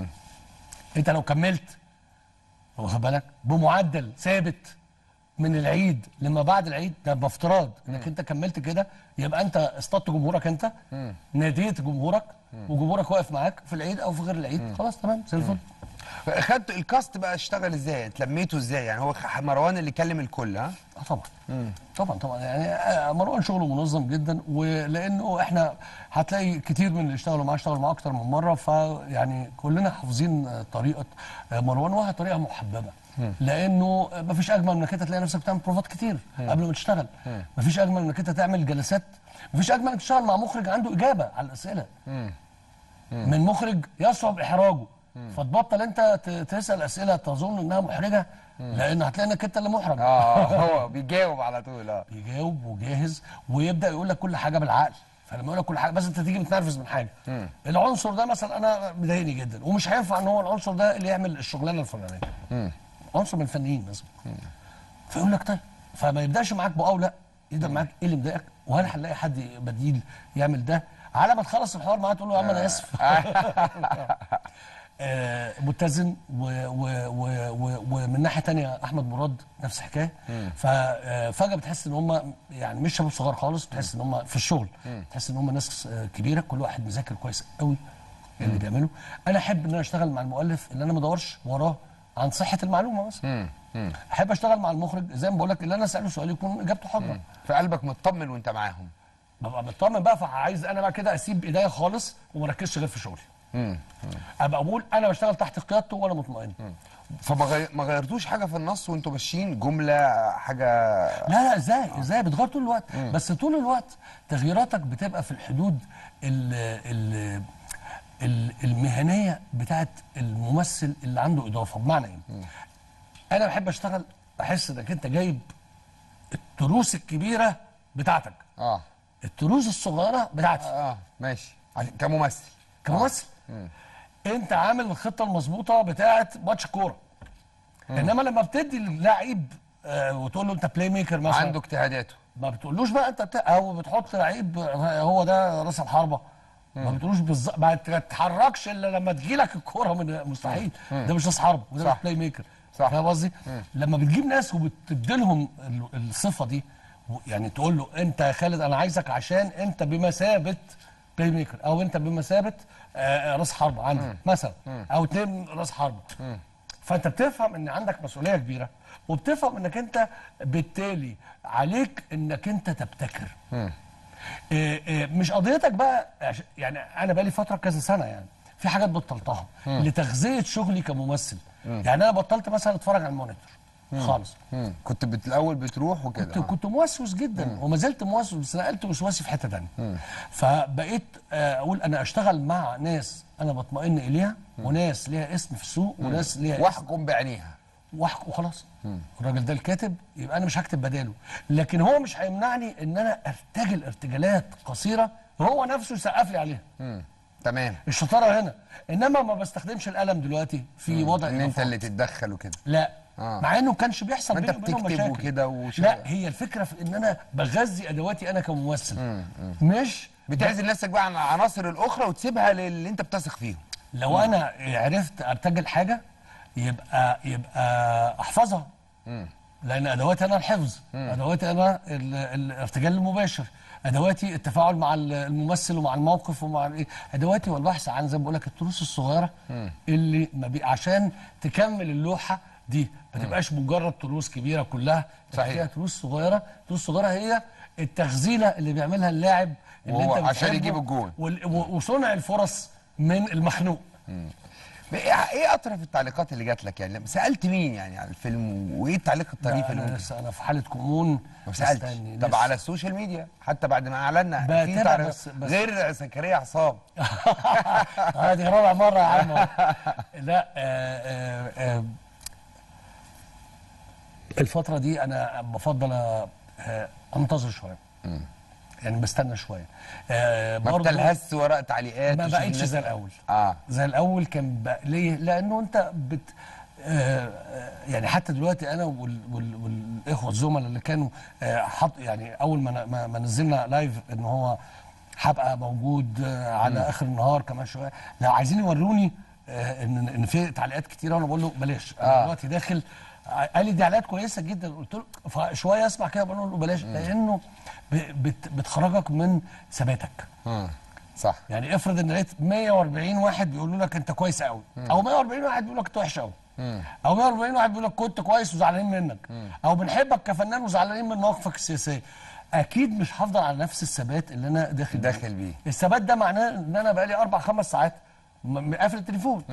انت لو كملت واخد بالك بمعدل ثابت من العيد لما بعد العيد ده بافتراض انك انت كملت كده يبقى انت اصطدت جمهورك انت ناديت جمهورك وجمهورك واقف معاك في العيد او في غير العيد خلاص تمام زي الفل خدت الكاست بقى اشتغل ازاي اتلميته ازاي يعني هو خ- مروان اللي كلم الكل ها اه طبعا طبعا طبعا يعني آه، مروان شغله منظم جدا ولانه احنا هتلاقي كتير من اللي اشتغلوا معاه اشتغلوا معاه اكتر من مره فيعني كلنا حافظين آه، طريقه آه، مروان وهي طريقه محببه لانه ما فيش اجمل من انك انت تلاقي نفسك بتعمل بروفات كتير قبل ما تشتغل ما فيش اجمل من انك انت تعمل جلسات ما فيش اجمل انك تشتغل مع مخرج عنده اجابه على الاسئله من مخرج يصعب احراجه فتبطل انت ت- تسال اسئله تظن انها محرجه لان هتلاقي انك انت اللي محرج اه هو بيجاوب على طول اه يجاوب وجاهز ويبدا يقول لك كل حاجه بالعقل فلما يقول لك كل حاجه بس انت تيجي متنرفز من حاجه العنصر ده مثلا انا مضايقني جدا ومش هينفع ان هو العنصر ده اللي يعمل الشغلانه الفلانيه عنصر من الفنيين مثلا فيقول لك طيب فما يبداش معاك باه لا يبدا معاك ايه اللي مضايقك وهل هنلاقي حد بديل يعمل ده على ما تخلص الحوار معاه تقول له يا عم انا اسف آه، متزن و- و- و- و- ومن ناحيه تانية احمد مراد نفس الحكايه ففجاه بتحس ان هم يعني مش شباب صغار خالص بتحس ان هم في الشغل تحس ان هم ناس آه، كبيره كل واحد مذاكر كويس قوي اللي بيعمله انا احب ان انا اشتغل مع المؤلف اللي انا ما ادورش وراه عن صحه المعلومه مثلا احب اشتغل مع المخرج زي ما بقول لك اللي انا اساله سؤال يكون اجابته حاضره فقلبك مطمن وانت معاهم ببقى مطمن بقى فعايز انا بقى كده اسيب ايديا خالص وما اركزش غير في شغلي ابقى اقول انا بشتغل تحت قيادته وانا مطمئن فما غي... ما غيرتوش حاجه في النص وانتوا ماشيين جمله حاجه لا لا ازاي ازاي بتغير طول الوقت بس طول الوقت تغييراتك بتبقى في الحدود ال ال ال المهنيه بتاعت الممثل اللي عنده اضافه بمعنى ايه؟ انا بحب اشتغل احس انك انت جايب التروس الكبيره بتاعتك اه التروس الصغيره بتاعتي اه ماشي عشان- كممثل كممثل انت عامل الخطه المظبوطه بتاعت ماتش كوره انما لما بتدي للعيب آه وتقول له انت بلاي ميكر مثلا عنده اجتهاداته ما بتقولوش بقى انت بتاع او بتحط لعيب هو ده راس الحربه ما بتقولوش بالظبط ما تتحركش الا لما تجيلك الكوره من مستحيل ده مش راس حربه وده صح. مش بلاي ميكر صح. فاهم قصدي؟ لما بتجيب ناس وبتدي لهم ال- الصفه دي و- يعني تقول له انت يا خالد انا عايزك عشان انت بمثابه بلاي ميكر او انت بمثابه آه، راس حربه عندي مثلا او اتنين راس حربه فانت بتفهم ان عندك مسؤوليه كبيره وبتفهم انك انت بالتالي عليك انك انت تبتكر إيه إيه مش قضيتك بقى عش- يعني انا بقالي فتره كذا سنه يعني في حاجات بطلتها لتغذيه شغلي كممثل يعني انا بطلت مثلا اتفرج على المونيتور خالص مم. كنت بت- الاول بتروح وكده كنت آه. كنت موسوس جدا وما زلت موسوس بس نقلت وسواسي في حته ثانيه فبقيت آه، اقول انا اشتغل مع ناس انا بطمئن اليها وناس ليها اسم في السوق وناس ليها اسم واحكم بعينيها واحكم وخلاص الراجل ده الكاتب يبقى انا مش هكتب بداله لكن هو مش هيمنعني ان انا ارتجل ارتجالات قصيره هو نفسه يسقف لي عليها مم. تمام الشطاره هنا انما ما بستخدمش القلم دلوقتي في وضع ان انت إضافات. اللي تتدخل وكده لا آه. مع انه كانش بيحصل ما أنت بيني وبينهم بتكتب مشاكل وكده وشغل. لا هي الفكره في ان انا بغذي ادواتي انا كممثل مش بتعزل نفسك بقى عن العناصر الاخرى وتسيبها للي انت بتثق فيهم لو انا عرفت ارتجل حاجه يبقى يبقى احفظها لان ادواتي انا الحفظ ادواتي انا ال- الارتجال المباشر ادواتي التفاعل مع ال- الممثل ومع الموقف ومع الايه ادواتي والبحث عن زي ما بقول لك التروس الصغيره اللي ما بي عشان تكمل اللوحه دي ما تبقاش مجرد تروس كبيره كلها تبقى صحيح. فيها تروس صغيره تروس صغيره هي التغزيله اللي بيعملها اللاعب اللي وهو انت عشان بتحبه يجيب الجون. وال- و- وصنع الفرص من المخنوق ايه ايه اطرف التعليقات اللي جات لك يعني لما سالت مين يعني على الفيلم وايه التعليق الطريف اللي انا ممكن لسه انا في حاله كمون ما سالتش مستني طب لسه. على السوشيال ميديا حتى بعد ما اعلنا بتابع في تعليق- بس- بس- غير زكريا عصام اه دي رابع مره يا عم لا آه آه آه الفتره دي انا بفضل آه انتظر شويه يعني بستنى شويه آه ما برضه بتلهس وراء تعليقات ما وشوف بقتش الناس- زي الاول اه زي الاول كان بقى ليه لانه انت بت آه آه، يعني حتى دلوقتي انا وال وال والاخوه الزملاء اللي كانوا آه حط يعني اول ما ن- ما, ما نزلنا لايف ان هو هبقى موجود آه على اخر النهار كمان شويه لا عايزين يوروني آه ان ان في تعليقات كتيره وانا بقول له بلاش انا آه. دلوقتي داخل ع- قال لي دي تعليقات كويسه جدا قلت له فشويه اسمع كده بقول له بلاش لانه ب- بت بتخرجك من ثباتك آه. صح يعني افرض ان لقيت 140 واحد بيقولوا لك انت كويس قوي او 140 واحد بيقول لك انت وحش قوي او 140 واحد بيقول لك كنت كويس وزعلانين منك او بنحبك كفنان وزعلانين من مواقفك السياسيه اكيد مش هفضل على نفس الثبات اللي انا داخل داخل بيه. الثبات ده معناه ان انا بقالي اربع خمس ساعات م- قافل التليفون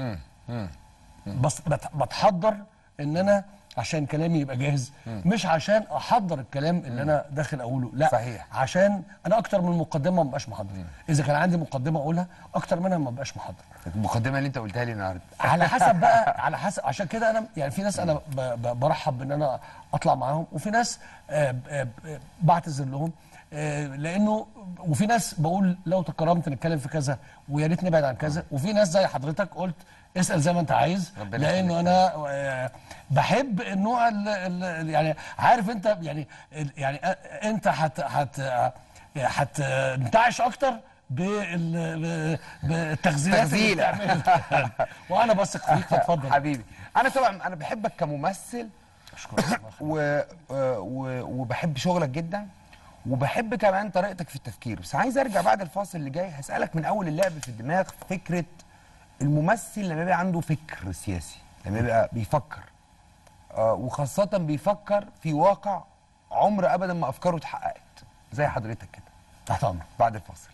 بس بت- بتحضر ان انا عشان كلامي يبقى جاهز مش عشان احضر الكلام اللي انا داخل اقوله لا صحيح. عشان انا اكتر من مقدمه ما بقاش محضر اذا كان عندي مقدمه اقولها اكتر منها ما بقاش محضر المقدمه اللي انت قلتها لي النهارده على حسب بقى على حسب عشان كده انا يعني في ناس انا ب- ب- برحب بان انا اطلع معاهم وفي ناس آه، ب- آه، ب- بعتذر لهم آه، لانه وفي ناس بقول لو تكرمت نتكلم في كذا ويا ريت نبعد عن كذا وفي ناس زي حضرتك قلت اسال زي ما انت عايز ربنا لانه يخليك. انا آه، بحب النوع ال- ال- يعني عارف انت يعني يعني آه، انت هت هت هتنتعش اكتر بال- ب- بالتغذيلات اللي تغزيلة. بتعملها. وانا بثق فيك فاتفضل حبيبي انا طبعا انا بحبك كممثل اشكرك الله يخليك. و... و... وبحب شغلك جدا وبحب كمان طريقتك في التفكير بس عايز ارجع بعد الفاصل اللي جاي هسالك من اول اللعب في الدماغ فكره الممثل لما يبقى عنده فكر سياسي لما يبقى بيفكر آه وخاصه بيفكر في واقع عمر ابدا ما افكاره اتحققت زي حضرتك كده تحت امرك بعد الفاصل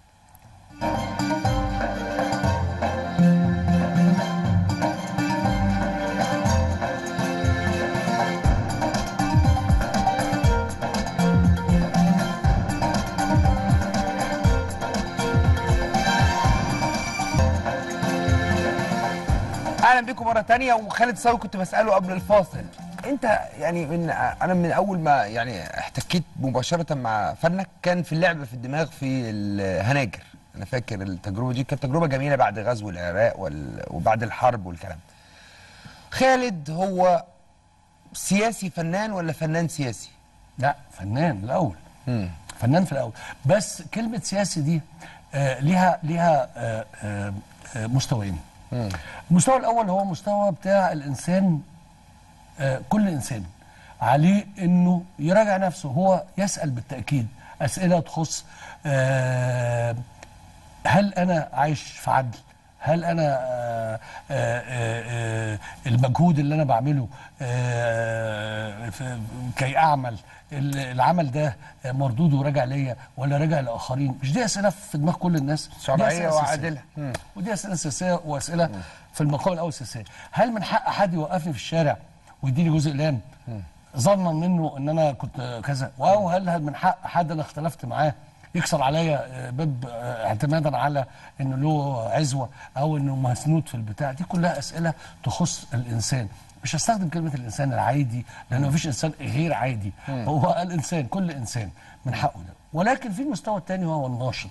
اهلا بكم مره تانية وخالد صاوي كنت بساله قبل الفاصل انت يعني من انا من اول ما يعني احتكيت مباشره مع فنك كان في اللعب في الدماغ في الهناجر انا فاكر التجربه دي كانت تجربه جميله بعد غزو العراق وال... وبعد الحرب والكلام خالد هو سياسي فنان ولا فنان سياسي لا فنان الاول فنان في الاول بس كلمه سياسي دي آه ليها ليها آه آه آه مستويين المستوى الاول هو مستوى بتاع الانسان آه كل انسان عليه انه يراجع نفسه هو يسال بالتاكيد اسئله تخص آه هل انا عايش في عدل هل انا آه آه آه آه المجهود اللي انا بعمله آه في- كي اعمل ال- العمل ده مردوده راجع ليا ولا راجع لاخرين مش دي اسئله في دماغ كل الناس دي شرعية أسئلة سياسية. وعادلة. مم. ودي اسئله سياسيه واسئله في المقام الاول سياسيه هل من حق حد يوقفني في الشارع ويديني جزء لام ظنا منه ان انا كنت كذا او هل من حق حد انا اختلفت معاه يكسر عليا آه، باب آه، اعتمادا على انه له عزوه او انه مسنود في البتاع دي كلها اسئله تخص الانسان مش هستخدم كلمه الانسان العادي لان مفيش انسان غير عادي هو الانسان كل انسان من حقه ده ولكن في المستوى الثاني وهو الناشط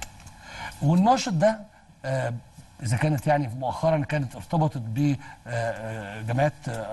والناشط ده آه، اذا كانت يعني مؤخرا كانت ارتبطت بجمعيات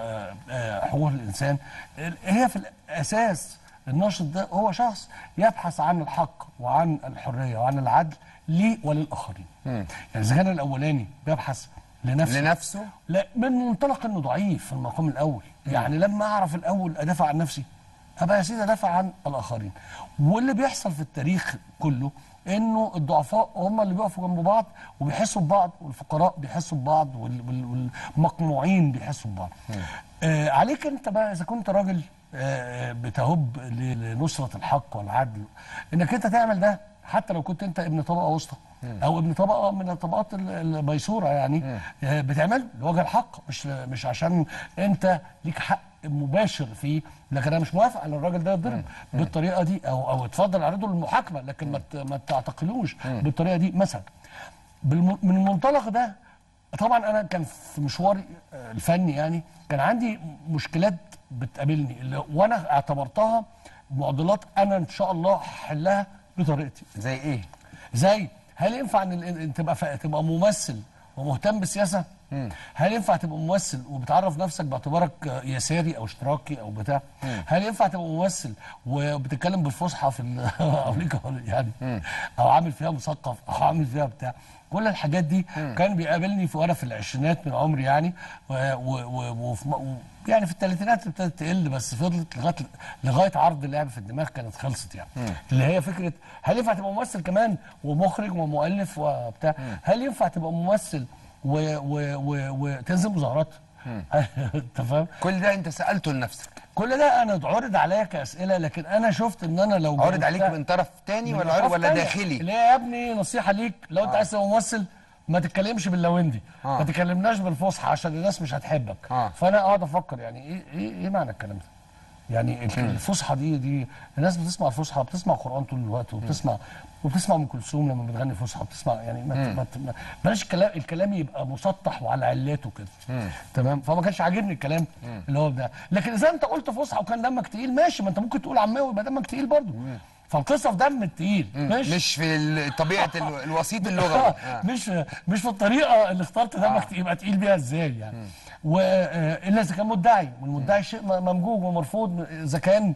حقوق الانسان ال- هي في الاساس الناشط ده هو شخص يبحث عن الحق وعن الحريه وعن العدل ليه وللاخرين يعني اذا كان الاولاني بيبحث لنفسه لنفسه لا من منطلق انه ضعيف في المقام الاول يعني لما اعرف الاول ادافع عن نفسي ابقى يا سيدي ادافع عن الاخرين واللي بيحصل في التاريخ كله انه الضعفاء هم اللي بيقفوا جنب بعض وبيحسوا ببعض والفقراء بيحسوا ببعض وال- وال- والمقموعين بيحسوا ببعض آه عليك انت بقى اذا كنت راجل آه بتهب ل- لنصره الحق والعدل انك انت تعمل ده حتى لو كنت انت ابن طبقه وسطى او ابن طبقه من الطبقات ال- الميسوره يعني آه، بتعمل لوجه الحق مش مش عشان انت ليك حق مباشر فيه لكن انا مش موافق على الراجل ده يتضرب بالطريقه دي او او اتفضل اعرضه للمحاكمه لكن ما ت- ما تعتقلوش بالطريقه دي مثلا بالم- من المنطلق ده طبعا انا كان في مشواري آه، الفني يعني كان عندي مشكلات بتقابلني اللي- وانا اعتبرتها معضلات انا ان شاء الله هحلها بطريقتي زي ايه؟ زي هل ينفع ان ال- ان تبقى ف- تبقى ممثل ومهتم بالسياسه؟ هل ينفع تبقى ممثل وبتعرف نفسك باعتبارك آه، يساري او اشتراكي او بتاع؟ هل ينفع تبقى ممثل وبتتكلم بالفصحى في ال- او ليك يعني او عامل فيها مثقف او عامل فيها بتاع؟ كل الحاجات دي كان بيقابلني في وانا في العشرينات من عمري يعني و و و وفي م- و يعني في الثلاثينات ابتدت تقل بس فضلت لغايه لغايه عرض اللعب في الدماغ كانت خلصت يعني اللي هي فكره هل ينفع تبقى ممثل كمان ومخرج ومؤلف وبتاع هل ينفع تبقى ممثل و- و- و- وتنزل مظاهرات انت فاهم كل ده انت سالته لنفسك كل ده انا اتعرض عليا كاسئله لكن انا شفت ان انا لو عرض عليك جاوبتها- من طرف تاني من ولا طرف عرض ولا تانية. داخلي؟ اللي هي يا ابني نصيحه ليك لو انت عايز تبقى ممثل ما تتكلمش باللوندي آه. ما تكلمناش بالفصحى عشان الناس مش هتحبك آه. فانا اقعد افكر يعني ايه ايه, إيه معنى الكلام ده يعني ال- الفصحى دي دي الناس بتسمع الفصحى بتسمع قران طول الوقت وبتسمع وبتسمع ام كلثوم لما بتغني فصحى بتسمع يعني ما ت- ما ت- ما- بلاش الكلام الكلام يبقى مسطح وعلى علاته كده تمام فما كانش عاجبني الكلام اللي هو ده لكن اذا انت قلت فصحى وكان دمك تقيل ماشي ما انت ممكن تقول عماوي يبقى دمك تقيل برضه فالقصه في دم التقيل ماشي مش في ال- طبيعه ال- الوسيط اللغوي آه. مش مش في الطريقه اللي اخترت دمك يبقى تقيل بيها ازاي يعني والا اذا كان مدعي والمدعي شيء م- ممجوج ومرفوض اذا كان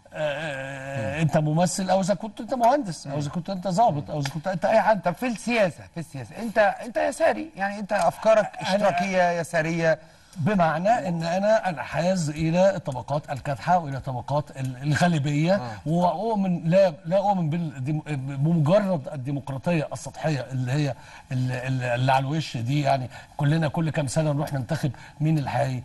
آه، انت ممثل او اذا كنت انت مهندس او اذا كنت انت ضابط او اذا كنت انت اي حد طب في السياسه في السياسه انت انت يساري يعني انت افكارك اشتراكيه يساريه بمعنى ان انا انحاز الى الطبقات الكادحه والى طبقات ال- الغالبيه واؤمن لا لا اؤمن بالديم- بمجرد الديمقراطيه السطحيه اللي هي اللي, اللي اللي على الوش دي يعني كلنا كل كام سنه نروح ننتخب مين اللي حي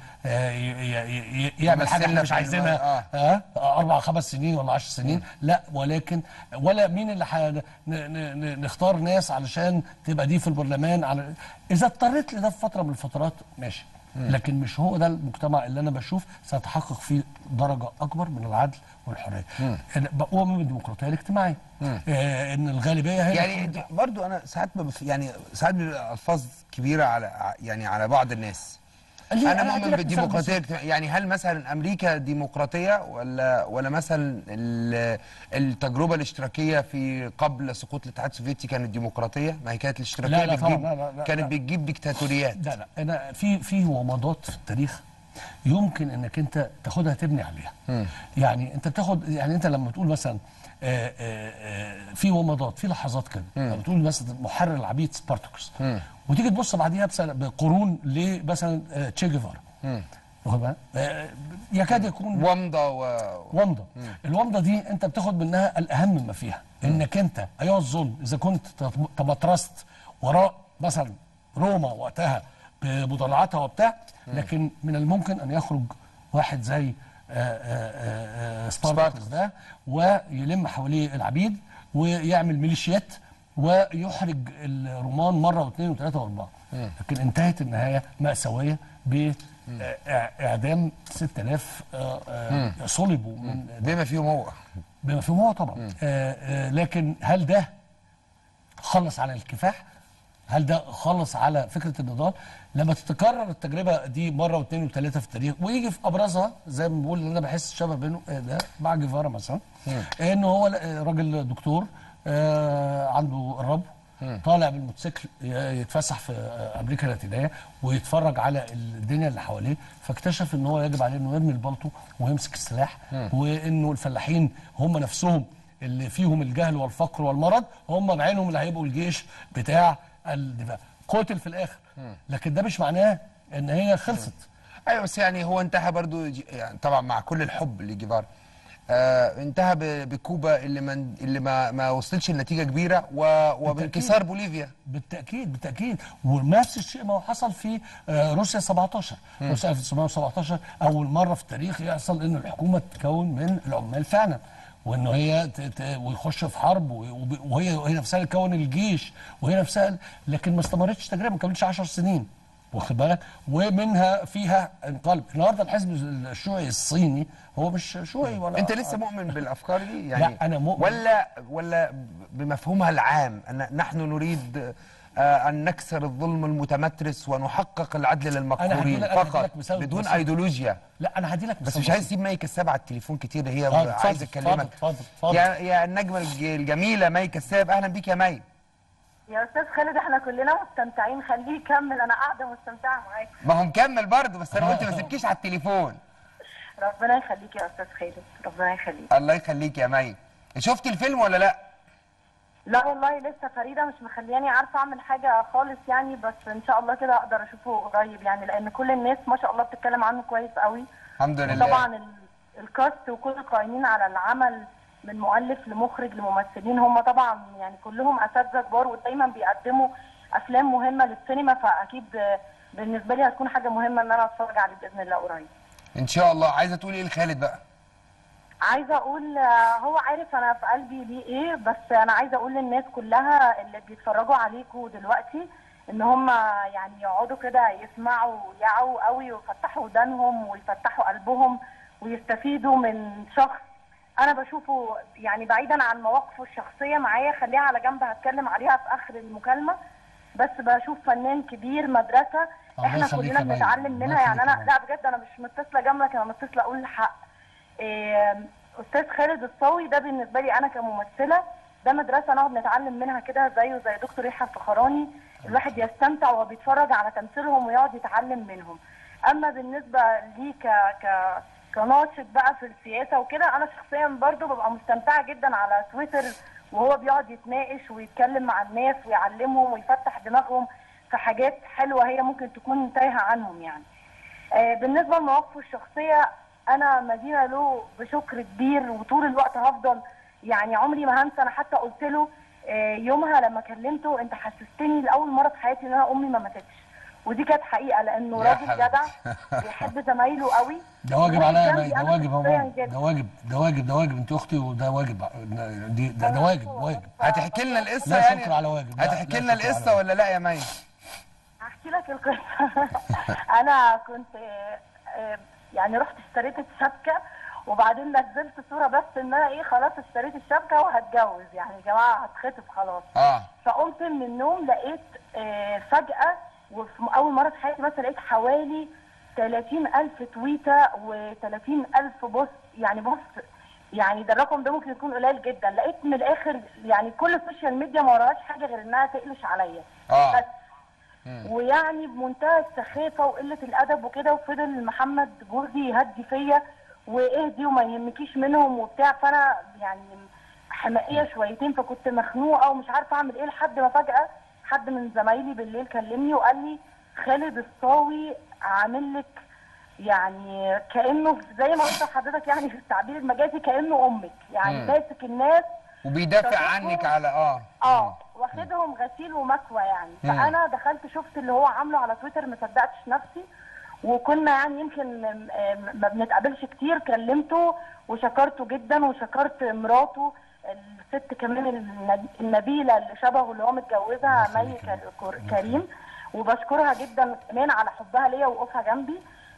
يعمل حاجه احنا يمثلنا مش في عايزينها ال- اه اربع خمس سنين ولا عشر سنين لا ولكن ولا مين اللي ح... ن... ن... ن... نختار ناس علشان تبقى دي في البرلمان على اذا اضطريت لده في فتره من الفترات ماشي لكن مش هو ده المجتمع اللي انا بشوف سيتحقق فيه درجه اكبر من العدل والحريه انا بؤمن بالديمقراطيه الاجتماعيه آه ان الغالبيه هي يعني دي- برضو انا ساعات ببف- يعني ساعات بيبقى الفاظ كبيره على ع- يعني على بعض الناس ليه؟ انا هحكي مؤمن لك مثال بالديمقراطيه بسيط. الاجتماعية. يعني هل مثلا امريكا ديمقراطيه ولا ولا مثلا ال- التجربه الاشتراكيه في قبل سقوط الاتحاد السوفيتي كانت ديمقراطيه ما هي كانت الاشتراكيه لا، لا، طبعاً، بتجيب لا، لا، لا، كانت لا. بتجيب ديكتاتوريات لا لا انا في في ومضات في التاريخ يمكن انك انت تاخدها تبني عليها يعني انت بتاخد يعني انت لما بتقول مثلا آه، آه، آه، في ومضات في لحظات كده لما بتقول مثلا محرر العبيد سبارتاكوس وتيجي تبص بعديها بسنة- بقرون لمثلا آه، تشي جيفارا واخد بالك؟ آه، يكاد يكون ومضه و... ومضه الومضه دي انت بتاخد منها الاهم ما فيها انك انت ايها الظلم اذا كنت تط- تبطرست وراء مثلا روما وقتها بمضارعاتها وبتاع لكن من الممكن ان يخرج واحد زي آه، آه، آه، سبارتاكوس ده ويلم حواليه العبيد ويعمل ميليشيات ويحرج الرومان مره واثنين وثلاثه واربعه لكن انتهت النهايه ماساويه ب آه، إع- اعدام 6000 آه، آه، صلبوا من بما فيهم هو بما فيهم هو طبعا آه آه لكن هل ده خلص على الكفاح؟ هل ده خلص على فكره النضال؟ لما تتكرر التجربه دي مره واثنين وثلاثه في التاريخ ويجي في ابرزها زي ما بقول ان انا بحس الشبه بينه آه، ده مع جيفارا مثلا ان هو آه، راجل دكتور آه عنده الرب طالع بالموتوسيكل ي- يتفسح في آه، امريكا اللاتينيه ويتفرج على الدنيا اللي حواليه فاكتشف ان هو يجب عليه انه يرمي البلطو ويمسك السلاح وانه الفلاحين هم نفسهم اللي فيهم الجهل والفقر والمرض هم بعينهم اللي هيبقوا الجيش بتاع الدفاع قتل في الاخر لكن ده مش معناه ان هي خلصت ايوه بس يعني هو انتهى برضو ج- يعني طبعا مع كل الحب لجيفار آه انتهى ب- بكوبا اللي ما اللي ما ما وصلتش لنتيجه كبيره و- وبانكسار بوليفيا بالتاكيد بالتاكيد ونفس الشيء ما هو حصل في آه، روسيا 17 روسيا 1917 اول مره في التاريخ يحصل ان الحكومه تتكون من العمال فعلا وانه هي ت- ت- ويخش في حرب و- وب- وهي وهي نفسها اللي تكون الجيش وهي نفسها لكن ما استمرتش تجربه ما كملتش 10 سنين واخد بالك ومنها فيها انقلب النهارده الحزب الشيوعي الصيني هو مش شيوعي ولا انت لسه مؤمن بالافكار دي يعني لا، أنا مؤمن. ولا ولا بمفهومها العام ان نحن نريد آه ان نكسر الظلم المتمترس ونحقق العدل للمقهورين هديلك- أنا فقط هديلك مثال بدون بسيط. ايديولوجيا لا انا هدي لك بس مش عايز تسيب مي كساب على التليفون كتير هي اتفضل، عايزه اتفضل، تكلمك اتفضل، اتفضل. يا يا النجمه الج- الجميله مي كساب اهلا بيك يا مي يا استاذ خالد احنا كلنا مستمتعين خليه يكمل انا قاعده مستمتعه معاك ما هو مكمل برضه بس انا قلت ما سيبكيش على التليفون ربنا يخليك يا استاذ خالد ربنا يخليك الله يخليك يا مي شفت الفيلم ولا لا لا والله لسه فريده مش مخلياني عارفه اعمل حاجه خالص يعني بس ان شاء الله كده اقدر اشوفه قريب يعني لان كل الناس ما شاء الله بتتكلم عنه كويس قوي الحمد لله طبعا ال- الكاست وكل القائمين على العمل من مؤلف لمخرج لممثلين هم طبعا يعني كلهم اساتذه كبار ودايما بيقدموا افلام مهمه للسينما فاكيد آه، بالنسبه لي هتكون حاجه مهمه ان انا اتفرج عليه باذن الله قريب ان شاء الله عايزه تقولي ايه لخالد بقى عايزه اقول آه، هو عارف انا في قلبي ليه ايه بس انا عايزه اقول للناس كلها اللي بيتفرجوا عليكم دلوقتي ان هم يعني يقعدوا كده يسمعوا ويعوا قوي ويفتحوا ودانهم ويفتحوا قلبهم ويستفيدوا من شخص انا بشوفه يعني بعيدا عن مواقفه الشخصيه معايا خليها على جنب هتكلم عليها في اخر المكالمه بس بشوف فنان كبير مدرسه الله احنا يخليك كلنا يا مي. بنتعلم الله منها يعني يخليك انا يا مي. لا بجد انا مش متصله جنبك انا متصله اقول الحق إيه، استاذ خالد الصاوي ده بالنسبه لي انا كممثله ده مدرسه نقعد نتعلم منها كده زيه زي دكتور يحيى الفخراني الواحد يستمتع وهو بيتفرج على تمثيلهم ويقعد يتعلم منهم اما بالنسبه لي ك ك كناشط بقى في السياسه وكده انا شخصيا برضو ببقى مستمتعه جدا على تويتر وهو بيقعد يتناقش ويتكلم مع الناس ويعلمهم ويفتح دماغهم في حاجات حلوه هي ممكن تكون تايهه عنهم يعني آه، بالنسبه لمواقفه الشخصيه انا مدينه له بشكر كبير وطول الوقت هفضل يعني عمري ما هنسى انا حتى قلت له آه، يومها لما كلمته انت حسستني لاول مره في حياتي ان انا امي ما ماتتش ودي كانت حقيقه لانه يا راجل حبيبي. جدع بيحب زمايله قوي ده واجب وقف عليا يا جنبي مي ده أنا واجب يا شخصياً ماما جداً. ده واجب ده واجب ده واجب انت اختي وده واجب دي ده, ده واجب واجب هتحكي لنا القصه لا يعني شكر على واجب. لا، هتحكي لا لنا شكر على القصه واجب. ولا لا يا مي هحكي لك القصه انا كنت آه، آه، يعني رحت اشتريت الشبكه وبعدين نزلت صوره بس ان انا ايه خلاص اشتريت الشبكه وهتجوز يعني يا جماعه هتخطب خلاص اه فقمت من النوم لقيت آه، فجأة وفي أول مرة في حياتي مثلا لقيت حوالي 30 ألف تويتة و30 ألف بوست يعني بص يعني ده الرقم ده ممكن يكون قليل جدا لقيت من الآخر يعني كل السوشيال ميديا ما وراهاش حاجة غير إنها تقلش عليا اه بس ويعني بمنتهى السخافه وقله الادب وكده وفضل محمد جوزي يهدي فيا واهدي وما يهمكيش منهم وبتاع فانا يعني حمائيه شويتين فكنت مخنوقه ومش عارفه اعمل ايه لحد ما فجاه حد من زمايلي بالليل كلمني وقال لي خالد الصاوي عامل لك يعني كانه زي ما قلت لحضرتك يعني في التعبير المجازي كانه امك يعني مم. ماسك الناس وبيدافع صديقه. عنك على اه اه واخدهم غسيل ومكوى يعني مم. فانا دخلت شفت اللي هو عامله على تويتر ما صدقتش نفسي وكنا يعني يمكن م- م- ما بنتقابلش كتير كلمته وشكرته جدا وشكرت مراته الست كمان النب- النبيله اللي شبهه اللي هو متجوزها مي كر- كر- كريم وبشكرها جدا كمان على حبها ليا ووقوفها جنبي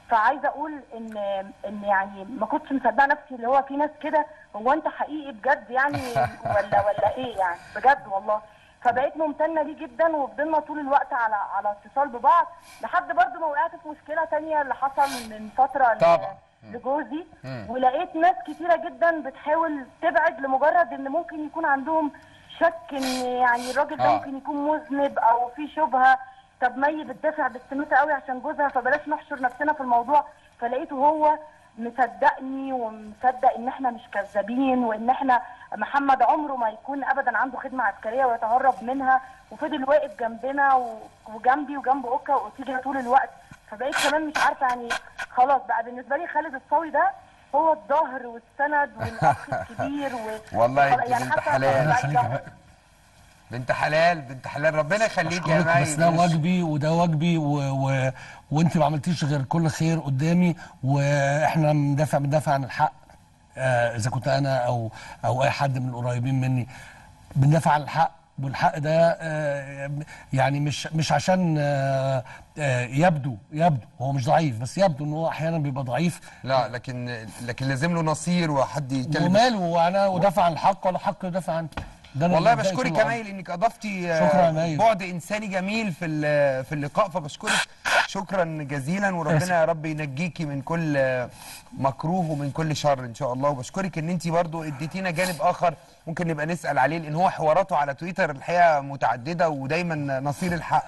فعايزه اقول ان ان يعني ما كنتش مصدقه نفسي اللي هو في ناس كده هو انت حقيقي بجد يعني ولا ولا ايه يعني بجد والله فبقيت ممتنه ليه جدا وفضلنا طول الوقت على على اتصال ببعض لحد برضو ما وقعت في مشكله تانية اللي حصل من فتره ل- طبعا. لجوزي ولقيت ناس كتيره جدا بتحاول تبعد لمجرد ان ممكن يكون عندهم شك ان يعني الراجل ده آه. ممكن يكون مذنب او في شبهه طب مي بتدافع باستماتة قوي عشان جوزها فبلاش نحشر نفسنا في الموضوع فلقيته هو مصدقني ومصدق ان احنا مش كذابين وان احنا محمد عمره ما يكون ابدا عنده خدمه عسكريه ويتهرب منها وفضل واقف جنبنا و- وجنبي وجنب اوكا واوتيجا طول الوقت فبقيت كمان مش عارفه يعني خلاص بقى بالنسبه لي خالد الصاوي ده هو الظهر والسند والاخ الكبير و... والله وخلاص- انت بنت حتى حلال. لما خليك بعد- بنت حلال بنت حلال ربنا يخليك يا اشكرك مي بس ده مش- واجبي وده واجبي و... و... وانت ما عملتيش غير كل خير قدامي واحنا بندافع بندافع عن الحق آه اذا كنت انا او او اي حد من القريبين مني بندافع عن الحق والحق ده آه يعني مش مش عشان آه آه يبدو يبدو هو مش ضعيف بس يبدو ان هو احيانا بيبقى ضعيف لا لكن لكن لازم له نصير وحد يتكلم وماله وانا ادافع عن الحق ولا الحق يدافع عني ده أنا والله اللي بشكرك بداية يا الأمر. مي لانك اضفتي آه، شكرا يا مي. بعد انساني جميل في ال- في اللقاء فبشكرك شكرا جزيلا وربنا آسف. يا رب ينجيكي من كل آه، مكروه ومن كل شر ان شاء الله وبشكرك ان انت برضو اديتينا جانب اخر ممكن نبقى نسال عليه لان هو حواراته على تويتر الحقيقه متعدده ودايما نصير الحق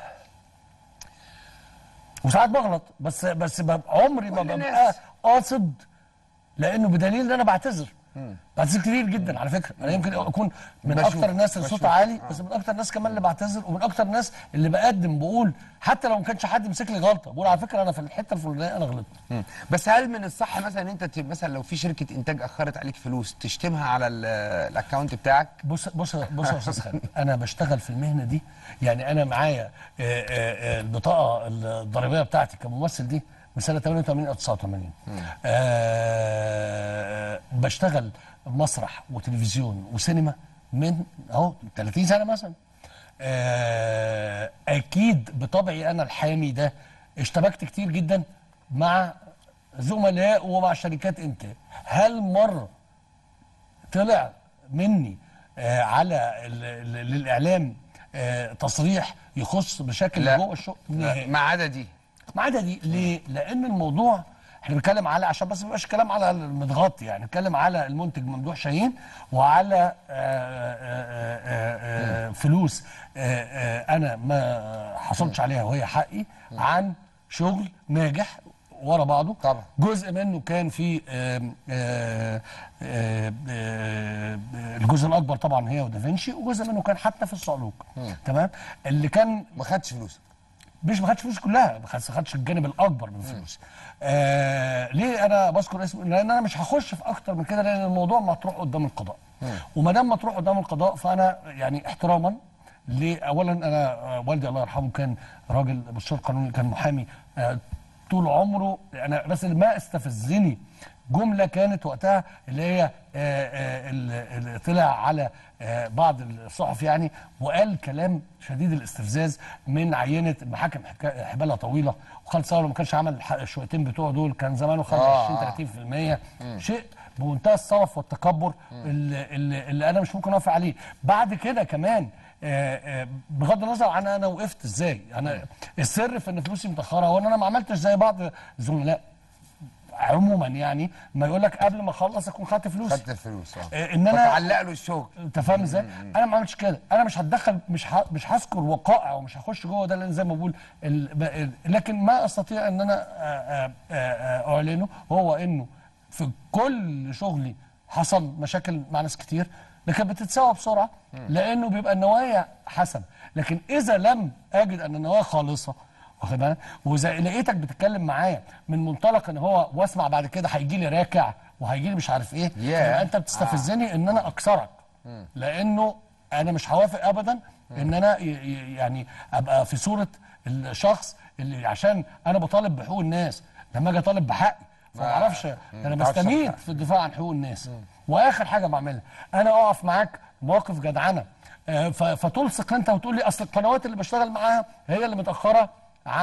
وساعات بغلط بس بس ببقى عمري ما كل ببقى الناس. قاصد لانه بدليل ان انا بعتذر بعتذر كتير جدا على فكره انا يمكن اكون من بشوف- اكتر الناس اللي صوتها بشوف. عالي بس من اكتر الناس كمان اللي بعتذر ومن اكتر الناس اللي بقدم بقول حتى لو ما كانش حد مسك لي غلطه بقول على فكره انا في الحته الفلانيه انا غلطت مم. بس هل من الصح مثلا ان انت ت- مثلا لو في شركه انتاج اخرت عليك فلوس تشتمها على ال- الاكونت بتاعك بص بص بص يا استاذ خالد انا بشتغل في المهنه دي يعني انا معايا آه، آه، آه، البطاقه الضريبيه بتاعتي كممثل دي من سنه 88 او 89 آه، بشتغل مسرح وتلفزيون وسينما من اهو 30 سنه مثلا آه، اكيد بطبعي انا الحامي ده اشتبكت كتير جدا مع زملاء ومع شركات انتاج هل مره طلع مني آه على ال- ال- للاعلام آه تصريح يخص مشاكل لا. جوه الشغل نهائي. ما عدا دي ما عدا دي ليه؟ لان الموضوع احنا بنتكلم على عشان بس ما يبقاش كلام على المتغطي يعني نتكلم على المنتج ممدوح شاهين وعلى آه، آه، آه، آه، آه، فلوس آه، آه، انا ما حصلتش عليها وهي حقي عن شغل ناجح ورا بعضه طبعا. جزء منه كان في آم، آه، آه، آه، الجزء الاكبر طبعا هي ودافنشي وجزء منه كان حتى في الصعلوك تمام اللي كان ما خدش فلوس مش ما خدش فلوس كلها ما خدش خدش الجانب الاكبر من الفلوس آه ليه انا بذكر اسم لان انا مش هخش في اكتر من كده لان الموضوع مطروح قدام القضاء وما دام مطروح قدام القضاء فانا يعني احتراما ليه اولا انا آه، والدي الله يرحمه كان راجل مستشار قانوني كان محامي آه طول عمره انا بس اللي ما استفزني جمله كانت وقتها اللي هي آه، آه، اللي اللي طلع على آه، بعض الصحف يعني وقال كلام شديد الاستفزاز من عينه المحاكم حكا- حبالها طويله وخالد صالح ما كانش عمل الح- الشويتين بتوعه دول كان زمانه خد آه، 20 آه. 30% شيء بمنتهى الصرف والتكبر اللي, اللي, اللي انا مش ممكن اوافق عليه بعد كده كمان آه، آه، بغض النظر عن انا وقفت ازاي انا السر في ان فلوسي متاخره هو ان انا ما عملتش زي بعض الزملاء عموما يعني ما يقول لك قبل ما اخلص اكون خدت فلوسي خدت الفلوس اه آه، ان انا فتعلق له الشغل انت فاهم ازاي؟ انا ما عملتش كده، انا مش هتدخل مش ه... مش هذكر وقائع ومش هخش جوه ده لان زي ما بقول ال... ب- ال- لكن ما استطيع ان انا آه، آه، آه، اعلنه هو انه في كل شغلي حصل مشاكل مع ناس كتير لكن بتتساوى بسرعه لانه بيبقى النوايا حسب، لكن اذا لم اجد ان النوايا خالصه واخد بالك؟ واذا لقيتك بتتكلم معايا من منطلق ان هو واسمع بعد كده هيجي لي راكع وهيجي لي مش عارف ايه ياه. يبقى انت بتستفزني ان انا اكسرك لانه انا مش هوافق ابدا ان انا ي- ي- يعني ابقى في صوره الشخص اللي عشان انا بطالب بحقوق الناس لما اجي اطالب بحقي فما اعرفش انا تعرفش بستميت حقك. في الدفاع عن حقوق الناس واخر حاجه بعملها انا اقف معاك مواقف جدعنه آه، ف- فتلصق انت وتقول لي اصل القنوات اللي بشتغل معاها هي اللي متاخره عن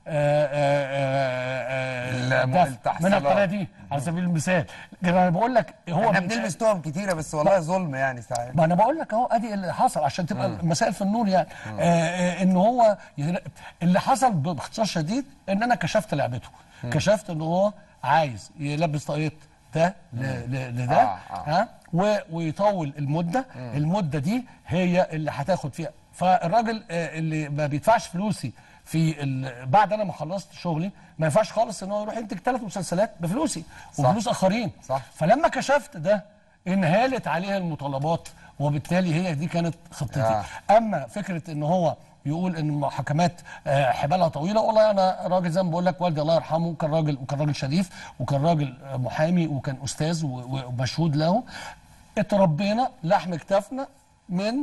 آه، آه، آه، لا، الدفع التحصيلات. من الطريقه دي على سبيل المثال لكن انا بقول لك هو احنا بيتقال- بنلبس تهم كتيره بس والله ظلم يعني ساعات ما انا بقول لك اهو ادي اللي حصل عشان تبقى مسائل في النور يعني آه آه ان هو ي- اللي حصل باختصار شديد ان انا كشفت لعبته كشفت ان هو عايز يلبس طاقية ده ل- ل- لده آه، آه. ها و- ويطول المده المده دي هي اللي هتاخد فيها فالراجل آه، اللي ما بيدفعش فلوسي في ال- بعد انا ما خلصت شغلي ما ينفعش خالص ان هو يروح ينتج ثلاث مسلسلات بفلوسي وفلوس اخرين صح. فلما كشفت ده انهالت عليه المطالبات وبالتالي هي دي كانت خطتي آه. اما فكره ان هو يقول ان المحاكمات آه، حبالها طويله والله انا راجل زي ما بقول لك والدي الله يرحمه كان راجل وكان راجل شريف وكان راجل آه، محامي وكان استاذ و- و- ومشهود له اتربينا لحم كتافنا من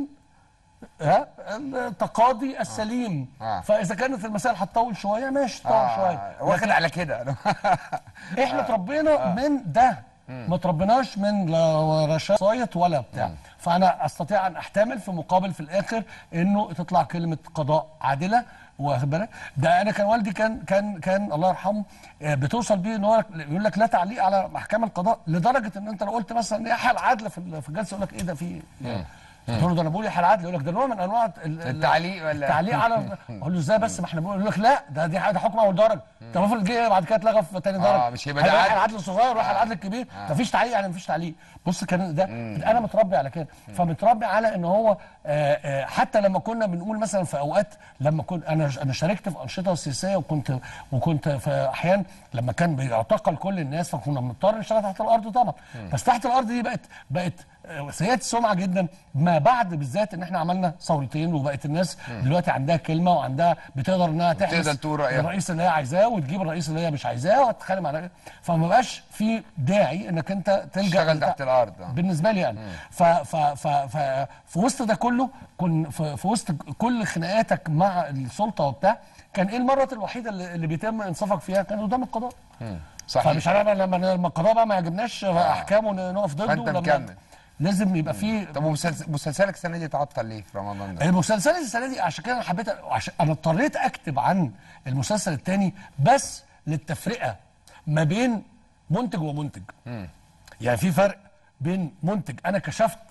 ها التقاضي السليم آه. فاذا كانت المسائل هتطول شويه ماشي تطول شويه آه واخد على كده احنا اتربينا من ده ما تربيناش من لا رشاد صايت ولا بتاع فانا استطيع ان احتمل في مقابل في الاخر انه تطلع كلمه قضاء عادله واخد بالك ده انا كان والدي كان كان كان الله يرحمه آه، بتوصل بيه ان هو يقول لك لا تعليق على محكمه القضاء لدرجه ان انت لو قلت مثلا يحيى العدل في ال- في الجلسه يقول لك ايه ده في تقول له ده انا بقول يحيى العدل يقول لك ده نوع من انواع ال- ال- التعليق ولا- التعليق على اقول له ازاي بس ما احنا بنقول يقول لك لا ده دي ده حكم اول درجه طب افرض جه بعد كده اتلغى في تاني درجه آه، مش هيبقى ده هيروح عدل. العدل الصغير وراح العدل الكبير مفيش تعليق يعني مفيش تعليق بص كان ده انا متربي على كده فمتربي على ان هو آه، آه، حتى لما كنا بنقول مثلا في اوقات لما كنت انا انا شاركت في انشطه سياسيه وكنت وكنت في احيان لما كان بيعتقل كل الناس فكنا بنضطر نشتغل تحت الارض طبعا بس تحت الارض دي بقت بقت آه، سيئه السمعه جدا ما بعد بالذات ان احنا عملنا ثورتين وبقت الناس دلوقتي عندها كلمه وعندها بتقدر انها تحبس تقدر تقول رأيها. الرئيس اللي هي عايزاه وتجيب الرئيس اللي هي مش عايزاه وتتخانق مع الرئيس. فما بقاش في داعي انك انت تلجا تشتغل لده. تحت الأرض، آه. بالنسبه لي يعني ف ف ف ف في وسط ده كله كن في, في وسط كل خناقاتك مع السلطه وبتاع كان ايه المره الوحيده اللي, اللي بيتم انصافك فيها كان قدام القضاء صحيح فمش انا لما لما القضاء بقى ما يعجبناش احكامه ن- نقف ضده فأنت لما- مكمل. لازم يبقى في طب ومسلسل- مسلسلك السنه دي اتعطل ليه في رمضان ده؟ المسلسل السنه دي عشان كده انا حبيت عشان انا اضطريت اكتب عن المسلسل الثاني بس للتفرقه ما بين منتج ومنتج يعني في فرق بين منتج انا كشفت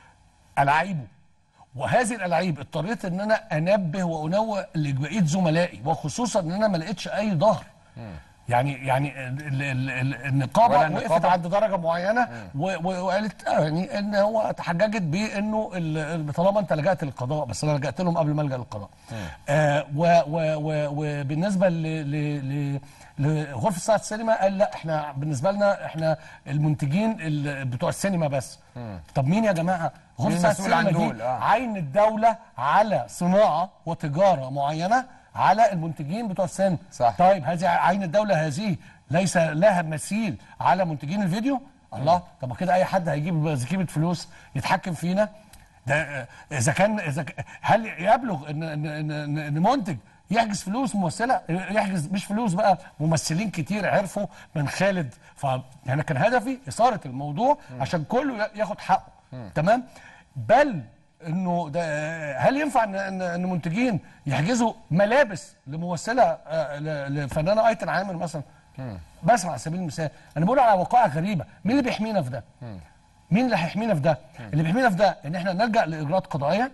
العيبه وهذه الالعاب اضطريت ان انا انبه وانوه لبقيه زملائي وخصوصا ان انا ما لقيتش اي ظهر يعني يعني ال- ال- ال- النقابه ولا وقفت النقابة؟ عند درجه معينه و- و- وقالت آه يعني ان هو تحججت بانه ال- ال- طالما انت لجأت للقضاء بس انا لجأت لهم قبل ما الجا للقضاء آه و- و- و- وبالنسبه ل- ل- ل- لغرفه ساعه السينما قال لا احنا بالنسبه لنا احنا المنتجين ال- بتوع السينما بس طب مين يا جماعه غرفه مين ساعه مسؤول عن السينما دول؟ دي آه. عين الدوله على صناعه وتجاره معينه على المنتجين بتوع السينما صح. طيب هذه عين الدوله هذه ليس لها مثيل على منتجين الفيديو الله طب ما كده اي حد هيجيب زكيبه فلوس يتحكم فينا ده آه، اذا كان اذا ك- هل يبلغ ان ان ان, إن, إن منتج يحجز فلوس ممثله يحجز مش فلوس بقى ممثلين كتير عرفوا من خالد ف يعني كان هدفي اثاره الموضوع عشان كله ياخد حقه تمام بل انه ده هل ينفع ان ان إن منتجين يحجزوا ملابس لممثله آه، ل- لفنانه ايتن عامر مثلا بس على سبيل المثال انا بقول على وقائع غريبه مين اللي بيحمينا في ده مين اللي هيحمينا في ده اللي بيحمينا في ده ان احنا نلجا لاجراءات قضائيه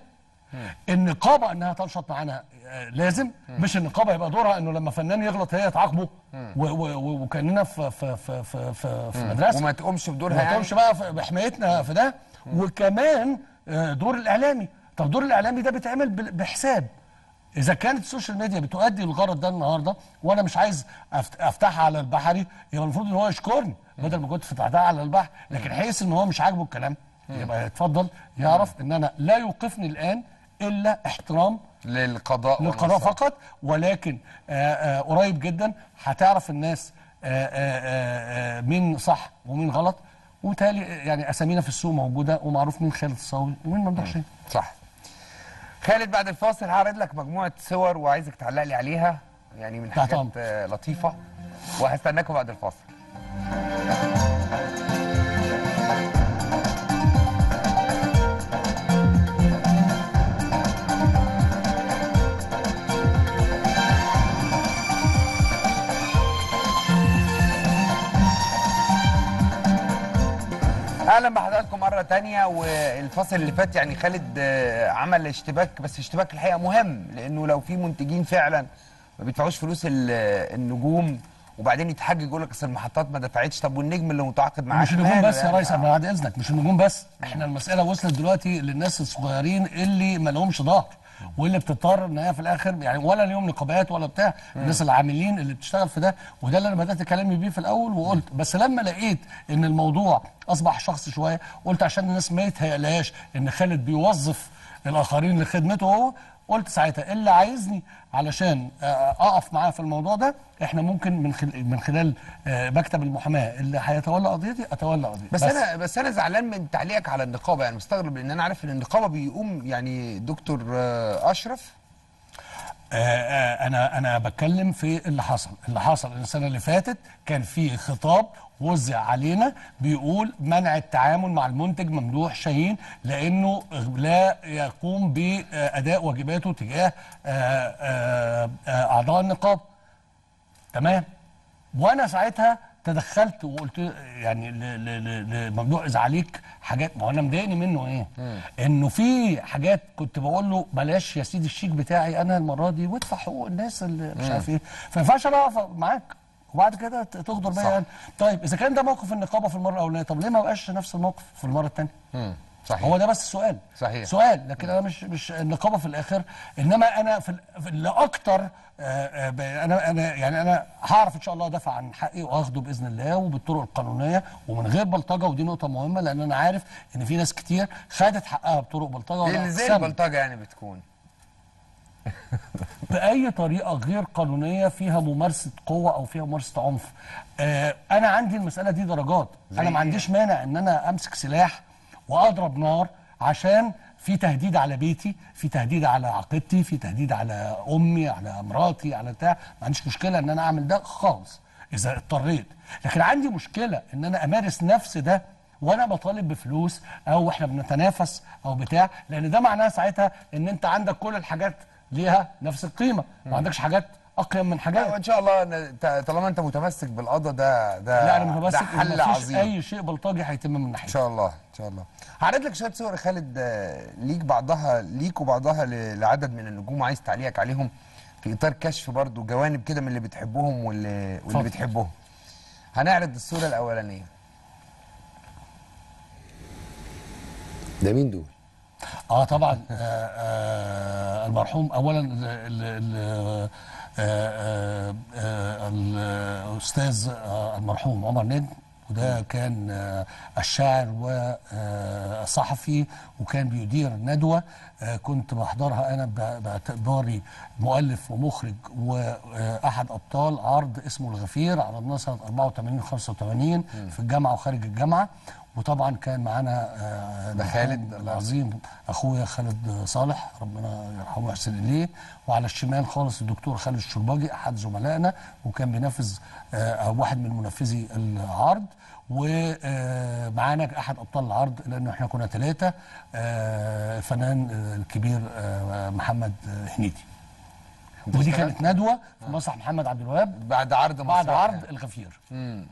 النقابه انها تنشط معانا آه، لازم مش النقابه يبقى دورها انه لما فنان يغلط هي تعاقبه و- و- و- وكاننا في في في في, في, في مدرسه وما تقومش بدورها ما يعني تقومش بقى في- بحمايتنا في ده وكمان آه، دور الاعلامي طب دور الاعلامي ده بيتعمل بال- بحساب اذا كانت السوشيال ميديا بتؤدي الغرض ده النهارده وانا مش عايز أفت- افتحها على البحري يبقى المفروض ان هو يشكرني بدل ما كنت فتحتها على البحر لكن حيث ان هو مش عاجبه الكلام يبقى يتفضل يعرف ان انا لا يوقفني الان الا احترام للقضاء للقضاء والنصاب. فقط ولكن آه، آه، قريب جدا هتعرف الناس آه، آه، آه، آه، مين صح ومين غلط وبالتالي يعني اسامينا في السوق موجوده ومعروف مين خالد الصاوي ومين ممدوح شاهين صح خالد بعد الفاصل هعرض لك مجموعه صور وعايزك تعلق لي عليها يعني من تحت حاجات أمرك. آه، لطيفه وهستناكم بعد الفاصل اهلا بحضراتكم مره تانية والفصل اللي فات يعني خالد آه، عمل اشتباك بس اشتباك الحقيقه مهم لانه لو في منتجين فعلا ما بيدفعوش فلوس ال- النجوم وبعدين يتحجج يقول لك اصل المحطات ما دفعتش طب والنجم اللي متعاقد معاك مش النجوم ماله بس يا يعني؟ ريس انا بعد اذنك مش النجوم بس احنا المساله وصلت دلوقتي للناس الصغيرين اللي ما لهمش ظهر واللي بتضطر ان هي في الاخر يعني ولا ليهم نقابات ولا بتاع الناس العاملين اللي بتشتغل في ده وده اللي انا بدات كلامي بيه في الاول وقلت بس لما لقيت ان الموضوع اصبح شخصي شويه قلت عشان الناس ما يتهيألهاش ان خالد بيوظف الاخرين لخدمته هو قلت ساعتها اللي عايزني علشان آه، اقف معاه في الموضوع ده احنا ممكن من خلال من خلال آه، مكتب المحاماه اللي هيتولى قضيتي اتولى قضيتي بس, انا بس انا زعلان من تعليقك على النقابه يعني مستغرب لان انا عارف ان النقابه بيقوم يعني دكتور آه، اشرف آه، آه، انا انا بتكلم في اللي حصل اللي حصل إن السنه اللي فاتت كان في خطاب وزع علينا بيقول منع التعامل مع المنتج ممدوح شاهين لانه لا يقوم باداء واجباته تجاه آه، آه، آه، اعضاء النقابه تمام وانا ساعتها تدخلت وقلت يعني ل- ل- ل- لممدوح ازعاليك حاجات ما هو انا مضايقني منه ايه؟ انه في حاجات كنت بقول له بلاش يا سيدي الشيك بتاعي انا المره دي وادفع حقوق الناس اللي مش عارف ايه فما ينفعش انا اقف معاك وبعد كده ت- تغدر صح. بيا يعني. طيب اذا كان ده موقف النقابه في المره الاولانيه طب ليه ما بقاش نفس الموقف في المره الثانيه؟ صحيح هو ده بس السؤال صحيح. سؤال لكن انا مش مش النقابه في الاخر انما انا في, ال- في اللي اكتر آه، آه، ب- انا انا يعني انا هعرف ان شاء الله ادافع عن حقي واخده باذن الله وبالطرق القانونيه ومن غير بلطجه ودي نقطه مهمه لان انا عارف ان في ناس كتير خدت حقها بطرق بلطجه دي ولا اللي زي أقسام. البلطجه يعني بتكون باي طريقه غير قانونيه فيها ممارسه قوه او فيها ممارسه عنف آه انا عندي المساله دي درجات انا إيه؟ ما عنديش مانع ان انا امسك سلاح واضرب نار عشان في تهديد على بيتي في تهديد على عقيدتي في تهديد على امي على مراتي على بتاع ما عنديش مشكله ان انا اعمل ده خالص اذا اضطريت لكن عندي مشكله ان انا امارس نفس ده وانا بطالب بفلوس او احنا بنتنافس او بتاع لان ده معناه ساعتها ان انت عندك كل الحاجات ليها نفس القيمه ما عندكش حاجات اقيم من لا حاجات وان شاء الله إن ت- طالما انت متمسك بالقضاء ده ده لا انا متمسك ده حل إن مفيش عظيم اي شيء بلطجي هيتم من ان ناحيتي شاء الله ان شاء الله هعرض لك شويه صور يا خالد آه، ليك بعضها ليك وبعضها ل- لعدد من النجوم عايز تعليقك عليهم في اطار كشف برضو جوانب كده من اللي بتحبهم واللي واللي اتفضل. بتحبهم هنعرض الصوره الاولانيه ده مين دول اه طبعا آه آه المرحوم اولا ال- ال- ال- آه، آه، آه، الاستاذ آه، المرحوم عمر نجم وده كان آه، الشاعر والصحفي وكان بيدير ندوة آه، كنت بحضرها أنا ب- باعتباري مؤلف ومخرج وأحد أبطال عرض اسمه الغفير عرضناه سنة 84 85 في الجامعة وخارج الجامعة وطبعا كان معانا آه، ده خالد العظيم اخويا خالد صالح ربنا يرحمه ويحسن اليه وعلى الشمال خالص الدكتور خالد الشرباجي احد زملائنا وكان بينفذ آه، او واحد من منفذي العرض ومعانا احد ابطال العرض لان احنا كنا ثلاثه الفنان آه، الكبير آه، محمد آه، هنيدي ودي كانت ندوه في مسرح محمد عبد الوهاب بعد عرض بعد مسرحي. عرض الغفير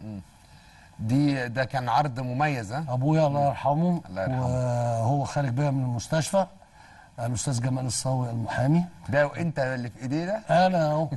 دي ده كان عرض مميز ها ابويا الله يرحمه الله يرحمه. وهو خارج بيا من المستشفى الاستاذ جمال الصاوي المحامي ده وانت اللي في ايديه ده انا اهو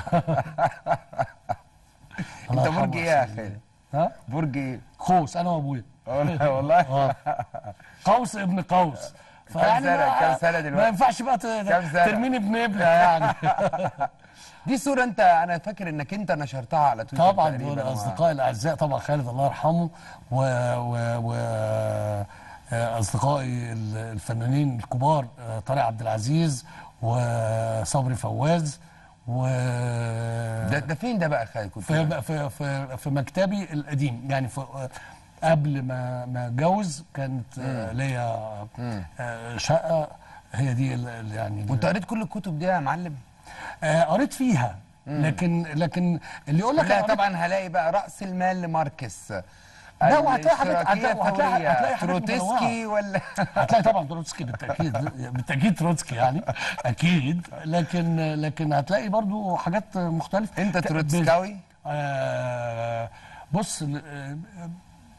الله انت يرحمه برج ايه يا ويحسن خالد ها برج ايه قوس انا وابويا والله والله اه قوس ابن قوس فيعني سنة- ما- كام سنة دلوقتي؟ ما ينفعش بقى ت- كام سنة؟ ترميني بنبله يعني دي صورة انت انا فاكر انك انت نشرتها على تويتر طبعا تقريباً دول و- اصدقائي الاعزاء طبعا خالد الله يرحمه و, و, و آه، اصدقائي ال- الفنانين الكبار آه، طارق عبد العزيز وصبري فواز و ده ده فين ده بقى يا خالد كنت في في في, في مكتبي القديم يعني في قبل ما ما اتجوز كانت آه، ليا آه، شقه هي دي ال- ال- يعني وانت قريت كل الكتب دي يا معلم آه، قريت فيها لكن لكن اللي يقول لك كلها أنا قريت- طبعا هلاقي بقى راس المال لماركس لا، وهتلاقي حاجات- الاشتراكية هتلاقي- هتلاقي- الثورية، هتلاقي حاجات تروتسكي ولا هتلاقي طبعا تروتسكي بالتاكيد بالتاكيد تروتسكي يعني اكيد لكن لكن هتلاقي برضو حاجات مختلفه انت ك- تروتسكاوي آه بص ال- آه،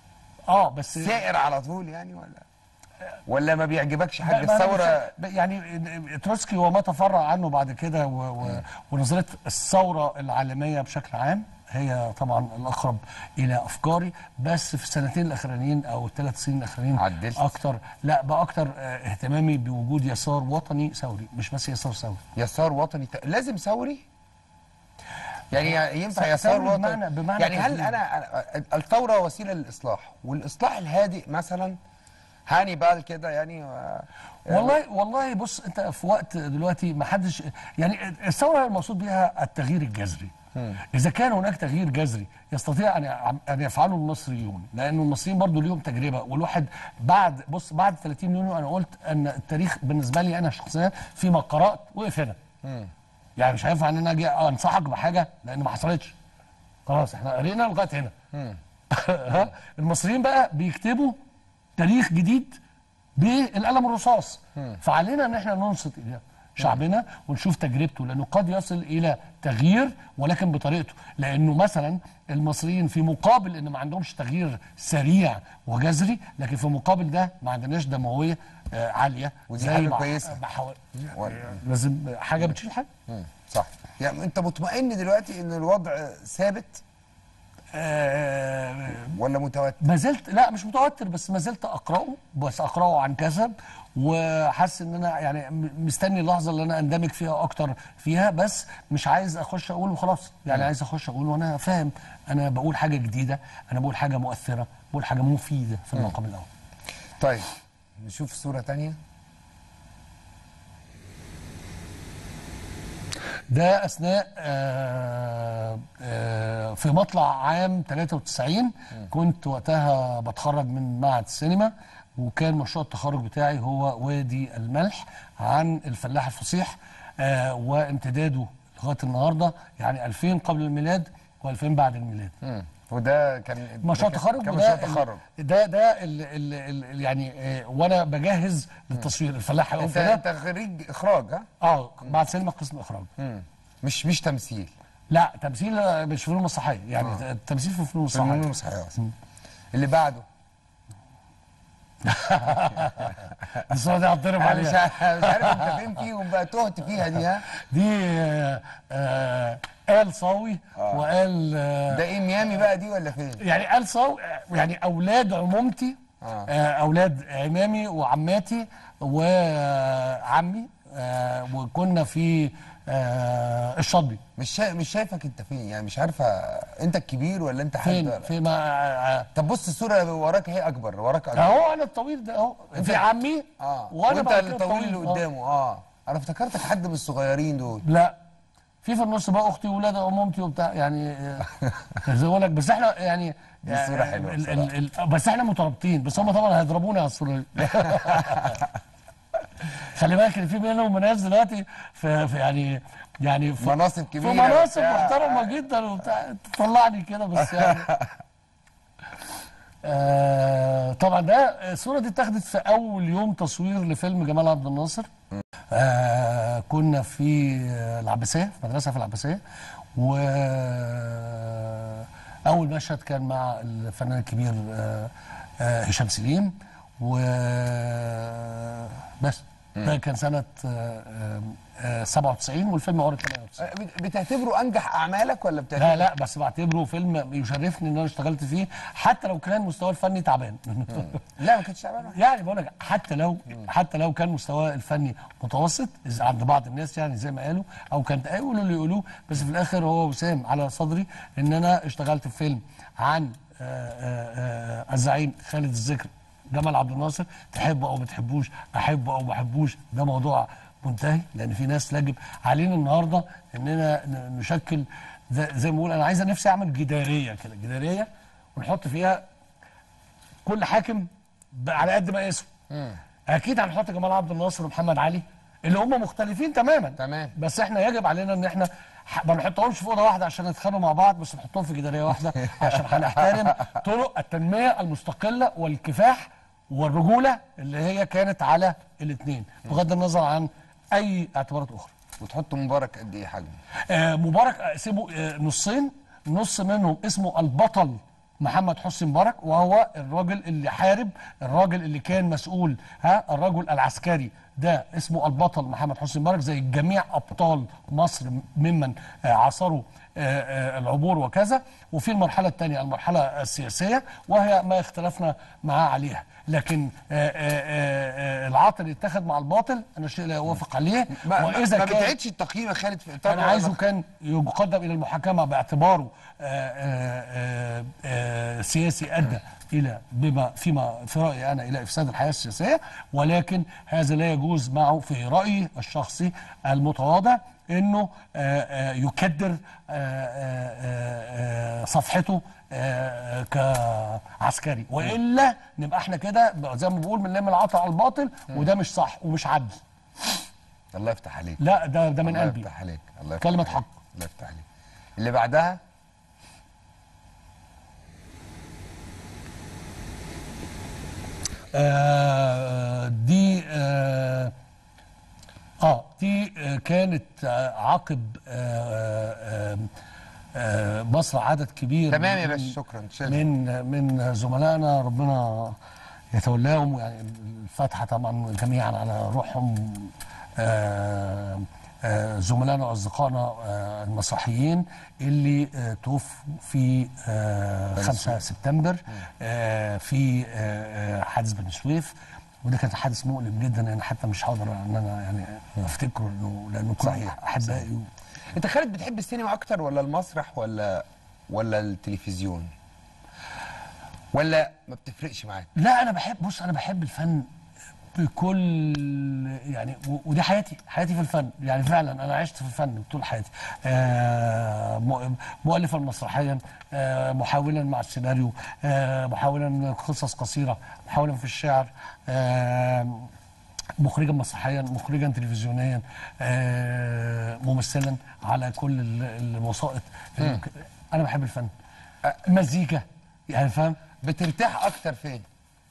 اه بس سائر على طول يعني ولا ولا ما بيعجبكش ب- حاجه ما أنا الثوره مش- ب- يعني تروتسكي وما تفرع عنه بعد كده و- و- ونظريه الثوره العالميه بشكل عام هي طبعا الاقرب الى افكاري بس في السنتين الاخرانيين او الثلاث سنين الاخرانيين عدلت. اكتر لا بقى اكتر آه، اهتمامي بوجود يسار وطني ثوري مش بس يسار ثوري يسار وطني ت- لازم ثوري يعني ينفع ثوري يسار وطني بمعنى- بمعنى يعني هل تغيير. انا أنا- الثوره وسيله للاصلاح والاصلاح الهادئ مثلا هانيبال كده يعني آه، والله والله بص انت في وقت دلوقتي ما حدش يعني الثوره المقصود بها التغيير الجذري اذا كان هناك تغيير جذري يستطيع ان يع- ان يفعله المصريون لانه المصريين برضو ليهم تجربه والواحد بعد بص بعد 30 يونيو انا قلت ان التاريخ بالنسبه لي انا شخصيا فيما قرات وقف هنا يعني مش هينفع ان انا اجي انصحك بحاجه لان ما حصلتش خلاص احنا قرينا لغايه هنا ها؟ المصريين بقى بيكتبوا تاريخ جديد بالقلم الرصاص فعلينا ان احنا ننصت الى شعبنا ونشوف تجربته لانه قد يصل الى تغيير ولكن بطريقته لانه مثلا المصريين في مقابل ان ما عندهمش تغيير سريع وجذري لكن في مقابل ده ما عندناش دمويه آه، عاليه ودي زي حاجة ما- كويسة. ما حاول- ولا- لازم حاجه بتشيل حاجه مم. صح يعني انت مطمئن دلوقتي ان الوضع ثابت آه، ولا متوتر ما زلت لا مش متوتر بس ما زلت اقراه بس اقراه عن كسب وحاسس ان انا يعني م- مستني اللحظه اللي انا اندمج فيها اكتر فيها بس مش عايز اخش اقول وخلاص يعني عايز اخش اقول وانا فاهم انا بقول حاجه جديده انا بقول حاجه مؤثره بقول حاجه مفيده في المقام الاول طيب نشوف صوره تانية ده اثناء آه، آه، في مطلع عام 93 كنت وقتها بتخرج من معهد السينما وكان مشروع التخرج بتاعي هو وادي الملح عن الفلاح الفصيح آه، وامتداده لغايه النهارده يعني 2000 قبل الميلاد و2000 بعد الميلاد مم. وده كان مشروع ده كان- تخرج كان وده مشروع تخرج ال- ده ده ال ال ال يعني آه، وانا بجهز للتصوير الفلاح هيقف انت هنا انت خريج اخراج ها اه بعد سينما قسم اخراج مم. مش مش تمثيل لا تمثيل آه، مش فنون مسرحيه يعني آه. التمثيل في فنون مسرحيه فنون مسرحيه اللي بعده الصوره دي هتضرب انا مش عليها عارف مش عارف انت فين فيهم بقى تهت فيها دي ها دي آه، آه، آل صاوي وآل آه، ده ايه ميامي بقى دي ولا فين؟ يعني آل صاوي آه، يعني أولاد عمومتي آه. آه، أولاد عمامي وعماتي وعمي آه، وكنا في آه، الشطبي مش شا... مش شايفك انت فين يعني مش عارفه انت الكبير ولا انت حد فين ولا- في ما آه، طب بص الصوره اللي وراك هي اكبر وراك اكبر اهو انا الطويل ده اهو في عمي اه وانا وانت بعد كده الطويل اللي آه. قدامه اه انا افتكرتك حد من الصغيرين دول لا في في النص بقى اختي واولاد امومتي وبتاع يعني آه، زي ما بقول لك بس احنا يعني دي صورة آه، حلوة ال- ال- ال- بس احنا مترابطين بس هم طبعا هيضربوني على الصوره دي خلي بالك ان في منهم ناس دلوقتي في, في يعني يعني في مناصب كبيرة في مناصب وبتاع. محترمه جدا وبتاع تطلعني كده بس يعني آه طبعا ده الصوره دي اتاخدت في اول يوم تصوير لفيلم جمال عبد الناصر آه كنا في آه، العباسيه في مدرسه في العباسيه و اول مشهد كان مع الفنان الكبير آه آه هشام سليم و بس ده كان سنه آه آه آه 97 والفيلم عرض 98 آه، بت- بتعتبره انجح اعمالك ولا بتعتبره لا لا بس بعتبره فيلم يشرفني ان انا اشتغلت فيه حتى لو كان مستواه الفني تعبان لا ما كنتش تعبان يعني بقول لك حتى لو حتى لو كان مستواه الفني متوسط إذا عند بعض الناس يعني زي ما قالوا او كان يقولوا اللي يقولوه بس في الاخر هو وسام على صدري ان انا اشتغلت في فيلم عن آه، آه، آه، الزعيم خالد الذكر جمال عبد الناصر تحبه او ما تحبوش احبه او ما احبوش ده موضوع منتهي لان في ناس لاجب علينا النهارده اننا ن- نشكل زي زي ما بقول انا عايز نفسي اعمل جداريه كده جداريه ونحط فيها كل حاكم ب- على قد مقاسه اكيد هنحط جمال عبد الناصر ومحمد علي اللي هم مختلفين تماما تمام. بس احنا يجب علينا ان احنا ح- ما نحطهمش في اوضه واحده عشان يتخانقوا مع بعض بس نحطهم في جداريه واحده عشان هنحترم طرق التنميه المستقله والكفاح والرجوله اللي هي كانت على الاثنين بغض النظر عن اي اعتبارات اخرى وتحط مبارك قد ايه حجمه آه، مبارك اقسمه آه، نصين نص منهم اسمه البطل محمد حسني مبارك وهو الراجل اللي حارب الراجل اللي كان مسؤول ها الرجل العسكري ده اسمه البطل محمد حسني مبارك زي جميع ابطال مصر ممن آه، عاصروا آه، آه، العبور وكذا وفي المرحله الثانيه المرحله السياسيه وهي ما اختلفنا معاه عليها لكن آه، آه، آه، آه، العاطل اللي اتخذ مع الباطل انا شيء لا اوافق عليه ما, واذا ما كان بتعيدش التقييم يا خالد في اطار انا عايزه كان يقدم الى المحاكمه باعتباره آه، آه، آه، آه، سياسي ادى الى بما فيما في رايي انا الى افساد الحياه السياسيه ولكن هذا لا يجوز معه في رايي الشخصي المتواضع انه آه، آه، يكدر آه، آه، آه، صفحته آه، كعسكري والا نبقى احنا كده زي ما بقول بنلم العطا على الباطل وده مش صح ومش عدل الله يفتح عليك لا ده ده من الله قلبي يفتح عليك الله يفتح كلمة عليك. حق. الله يفتح عليك اللي بعدها آه دي آه, اه دي آه كانت آه عقب آه آه آه مصر عدد كبير تمام يا من- باشا شكرا شكرا من من زملائنا ربنا يتولاهم يعني الفاتحه طبعا جميعا على روحهم آه، آه، زملائنا واصدقائنا آه، المسرحيين اللي آه، توفوا في آه، 5 سبتمبر آه، في آه، آه، حادث بني سويف وده كان حادث مؤلم جدا انا حتى مش هقدر ان انا يعني افتكره انه لانه كل صحيح. احبائي انت خالد بتحب السينما اكتر ولا المسرح ولا ولا التلفزيون ولا ما بتفرقش معاك لا انا بحب بص انا بحب الفن بكل يعني و- ودي حياتي حياتي في الفن يعني فعلا انا عشت في الفن طول حياتي آه م- مؤلفا مسرحيا آه محاولا مع السيناريو آه محاولا قصص قصيره محاولا في الشعر آه مخرجا مسرحيا مخرجا تلفزيونيا آه ممثلا على كل ال- الوسائط انا بحب الفن آه مزيكا يعني فاهم بترتاح اكتر فين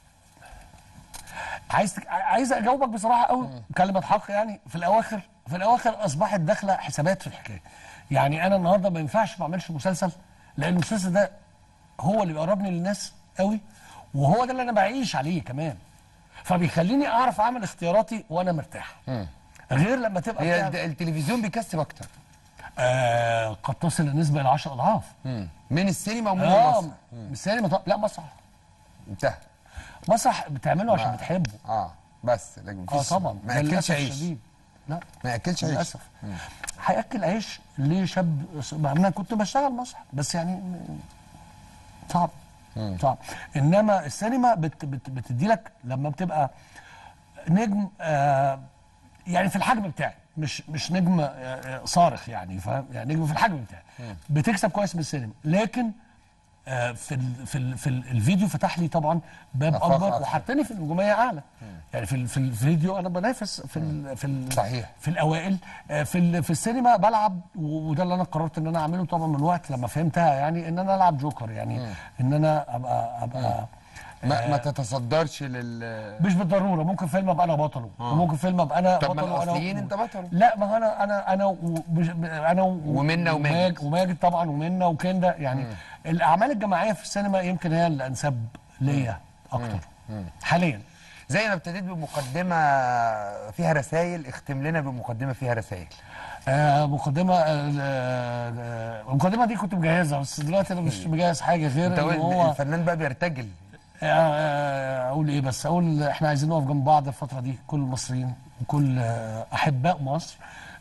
عايز تك... عايز اجاوبك بصراحه قوي كلمه حق يعني في الاواخر في الاواخر اصبحت داخله حسابات في الحكايه يعني انا النهارده ما ينفعش ما اعملش مسلسل لان المسلسل ده هو اللي بيقربني للناس قوي وهو ده اللي انا بعيش عليه كمان فبيخليني اعرف اعمل اختياراتي وانا مرتاح غير لما تبقى هي بتاع- الد- التلفزيون بيكسب اكتر آه قد تصل النسبه الى 10 اضعاف من السينما ومن اه المسرح السينما طب- لا مسرح انتهى مسرح بتعمله عشان بتحبه اه بس لكن اه مفيش- طبعا ما ده ياكلش للأسف عيش الشديد. لا ما ياكلش عيش للاسف هياكل عيش لشاب انا كنت بشتغل مسرح بس يعني م- صعب صعب انما السينما بت بت بتدي لك لما بتبقى نجم آه يعني في الحجم بتاعي مش مش نجم آه، آه، صارخ يعني فاهم يعني نجم في الحجم بتاعي بتكسب كويس من السينما لكن آه، في ال في ال في ال الفيديو فتح لي طبعا باب آفاق اكبر أكتر. وحطني في النجوميه اعلى يعني في ال- في الفيديو انا بنافس في ال في ال صحيح. في الاوائل آه، في ال- في السينما بلعب و- وده اللي انا قررت ان انا اعمله طبعا من وقت لما فهمتها يعني ان انا العب جوكر يعني ان انا ابقى ابقى ما, ما تتصدرش لل مش بالضروره ممكن فيلم ابقى انا بطله وممكن فيلم ابقى انا طب ما بطله وأنا- الأصليين أنت بطله. لا ما هو انا انا انا و- مش- انا و- ومنة وماجد. وماجد طبعا ومنة وكندا يعني الاعمال الجماعيه في السينما يمكن هي اللي انسب ليا اكتر حاليا زي ما ابتديت بمقدمه فيها رسائل اختم لنا بمقدمه فيها رسائل آه مقدمه آه آه المقدمه دي كنت مجهزها بس دلوقتي انا مش مجهز حاجه غير انت ان قلت هو الفنان بقى بيرتجل آه، آه، اقول ايه بس اقول احنا عايزين نقف جنب بعض الفتره دي كل المصريين وكل آه، احباء مصر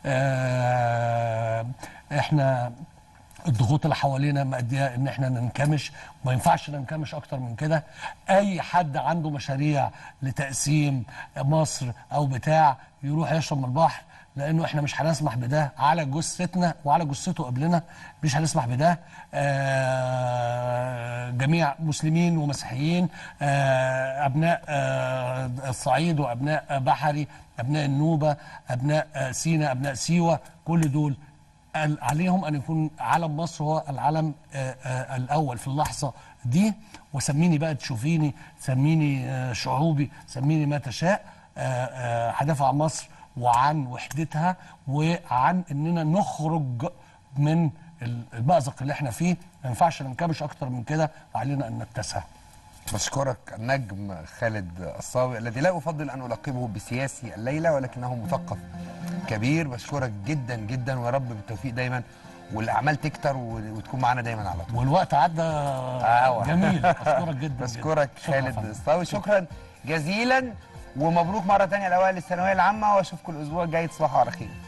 آه، احنا الضغوط اللي حوالينا مأدية ان احنا ننكمش وما ينفعش ننكمش اكتر من كده اي حد عنده مشاريع لتقسيم مصر او بتاع يروح يشرب من البحر لانه احنا مش هنسمح بده على جثتنا وعلى جثته قبلنا مش هنسمح بده آه، جميع مسلمين ومسيحيين آه، ابناء آه، الصعيد وابناء بحري ابناء النوبه ابناء آه، سينا ابناء سيوه كل دول ال- عليهم ان يكون علم مصر هو العلم آه، آه، الاول في اللحظه دي وسميني بقى تشوفيني سميني آه، شعوبي سميني ما تشاء آه، آه، هدافع عن مصر وعن وحدتها وعن اننا نخرج من ال- المأزق اللي احنا فيه ما ينفعش ننكمش اكتر من كده وعلينا ان نتسع بشكرك النجم خالد الصاوي الذي لا أفضل أن ألقبه بسياسي الليلة ولكنه مثقف كبير بشكرك جدا جدا ويا رب بالتوفيق دايما والأعمال تكتر و- وتكون معانا دايما على طول والوقت عدى آه. جميل اشكرك جدا بشكرك جداً. شكراً يا خالد فندم. الصاوي شكرا جزيلا ومبروك مرة تانية الأوائل الثانوية العامة وأشوفكم الأسبوع الجاي تصبحوا على خير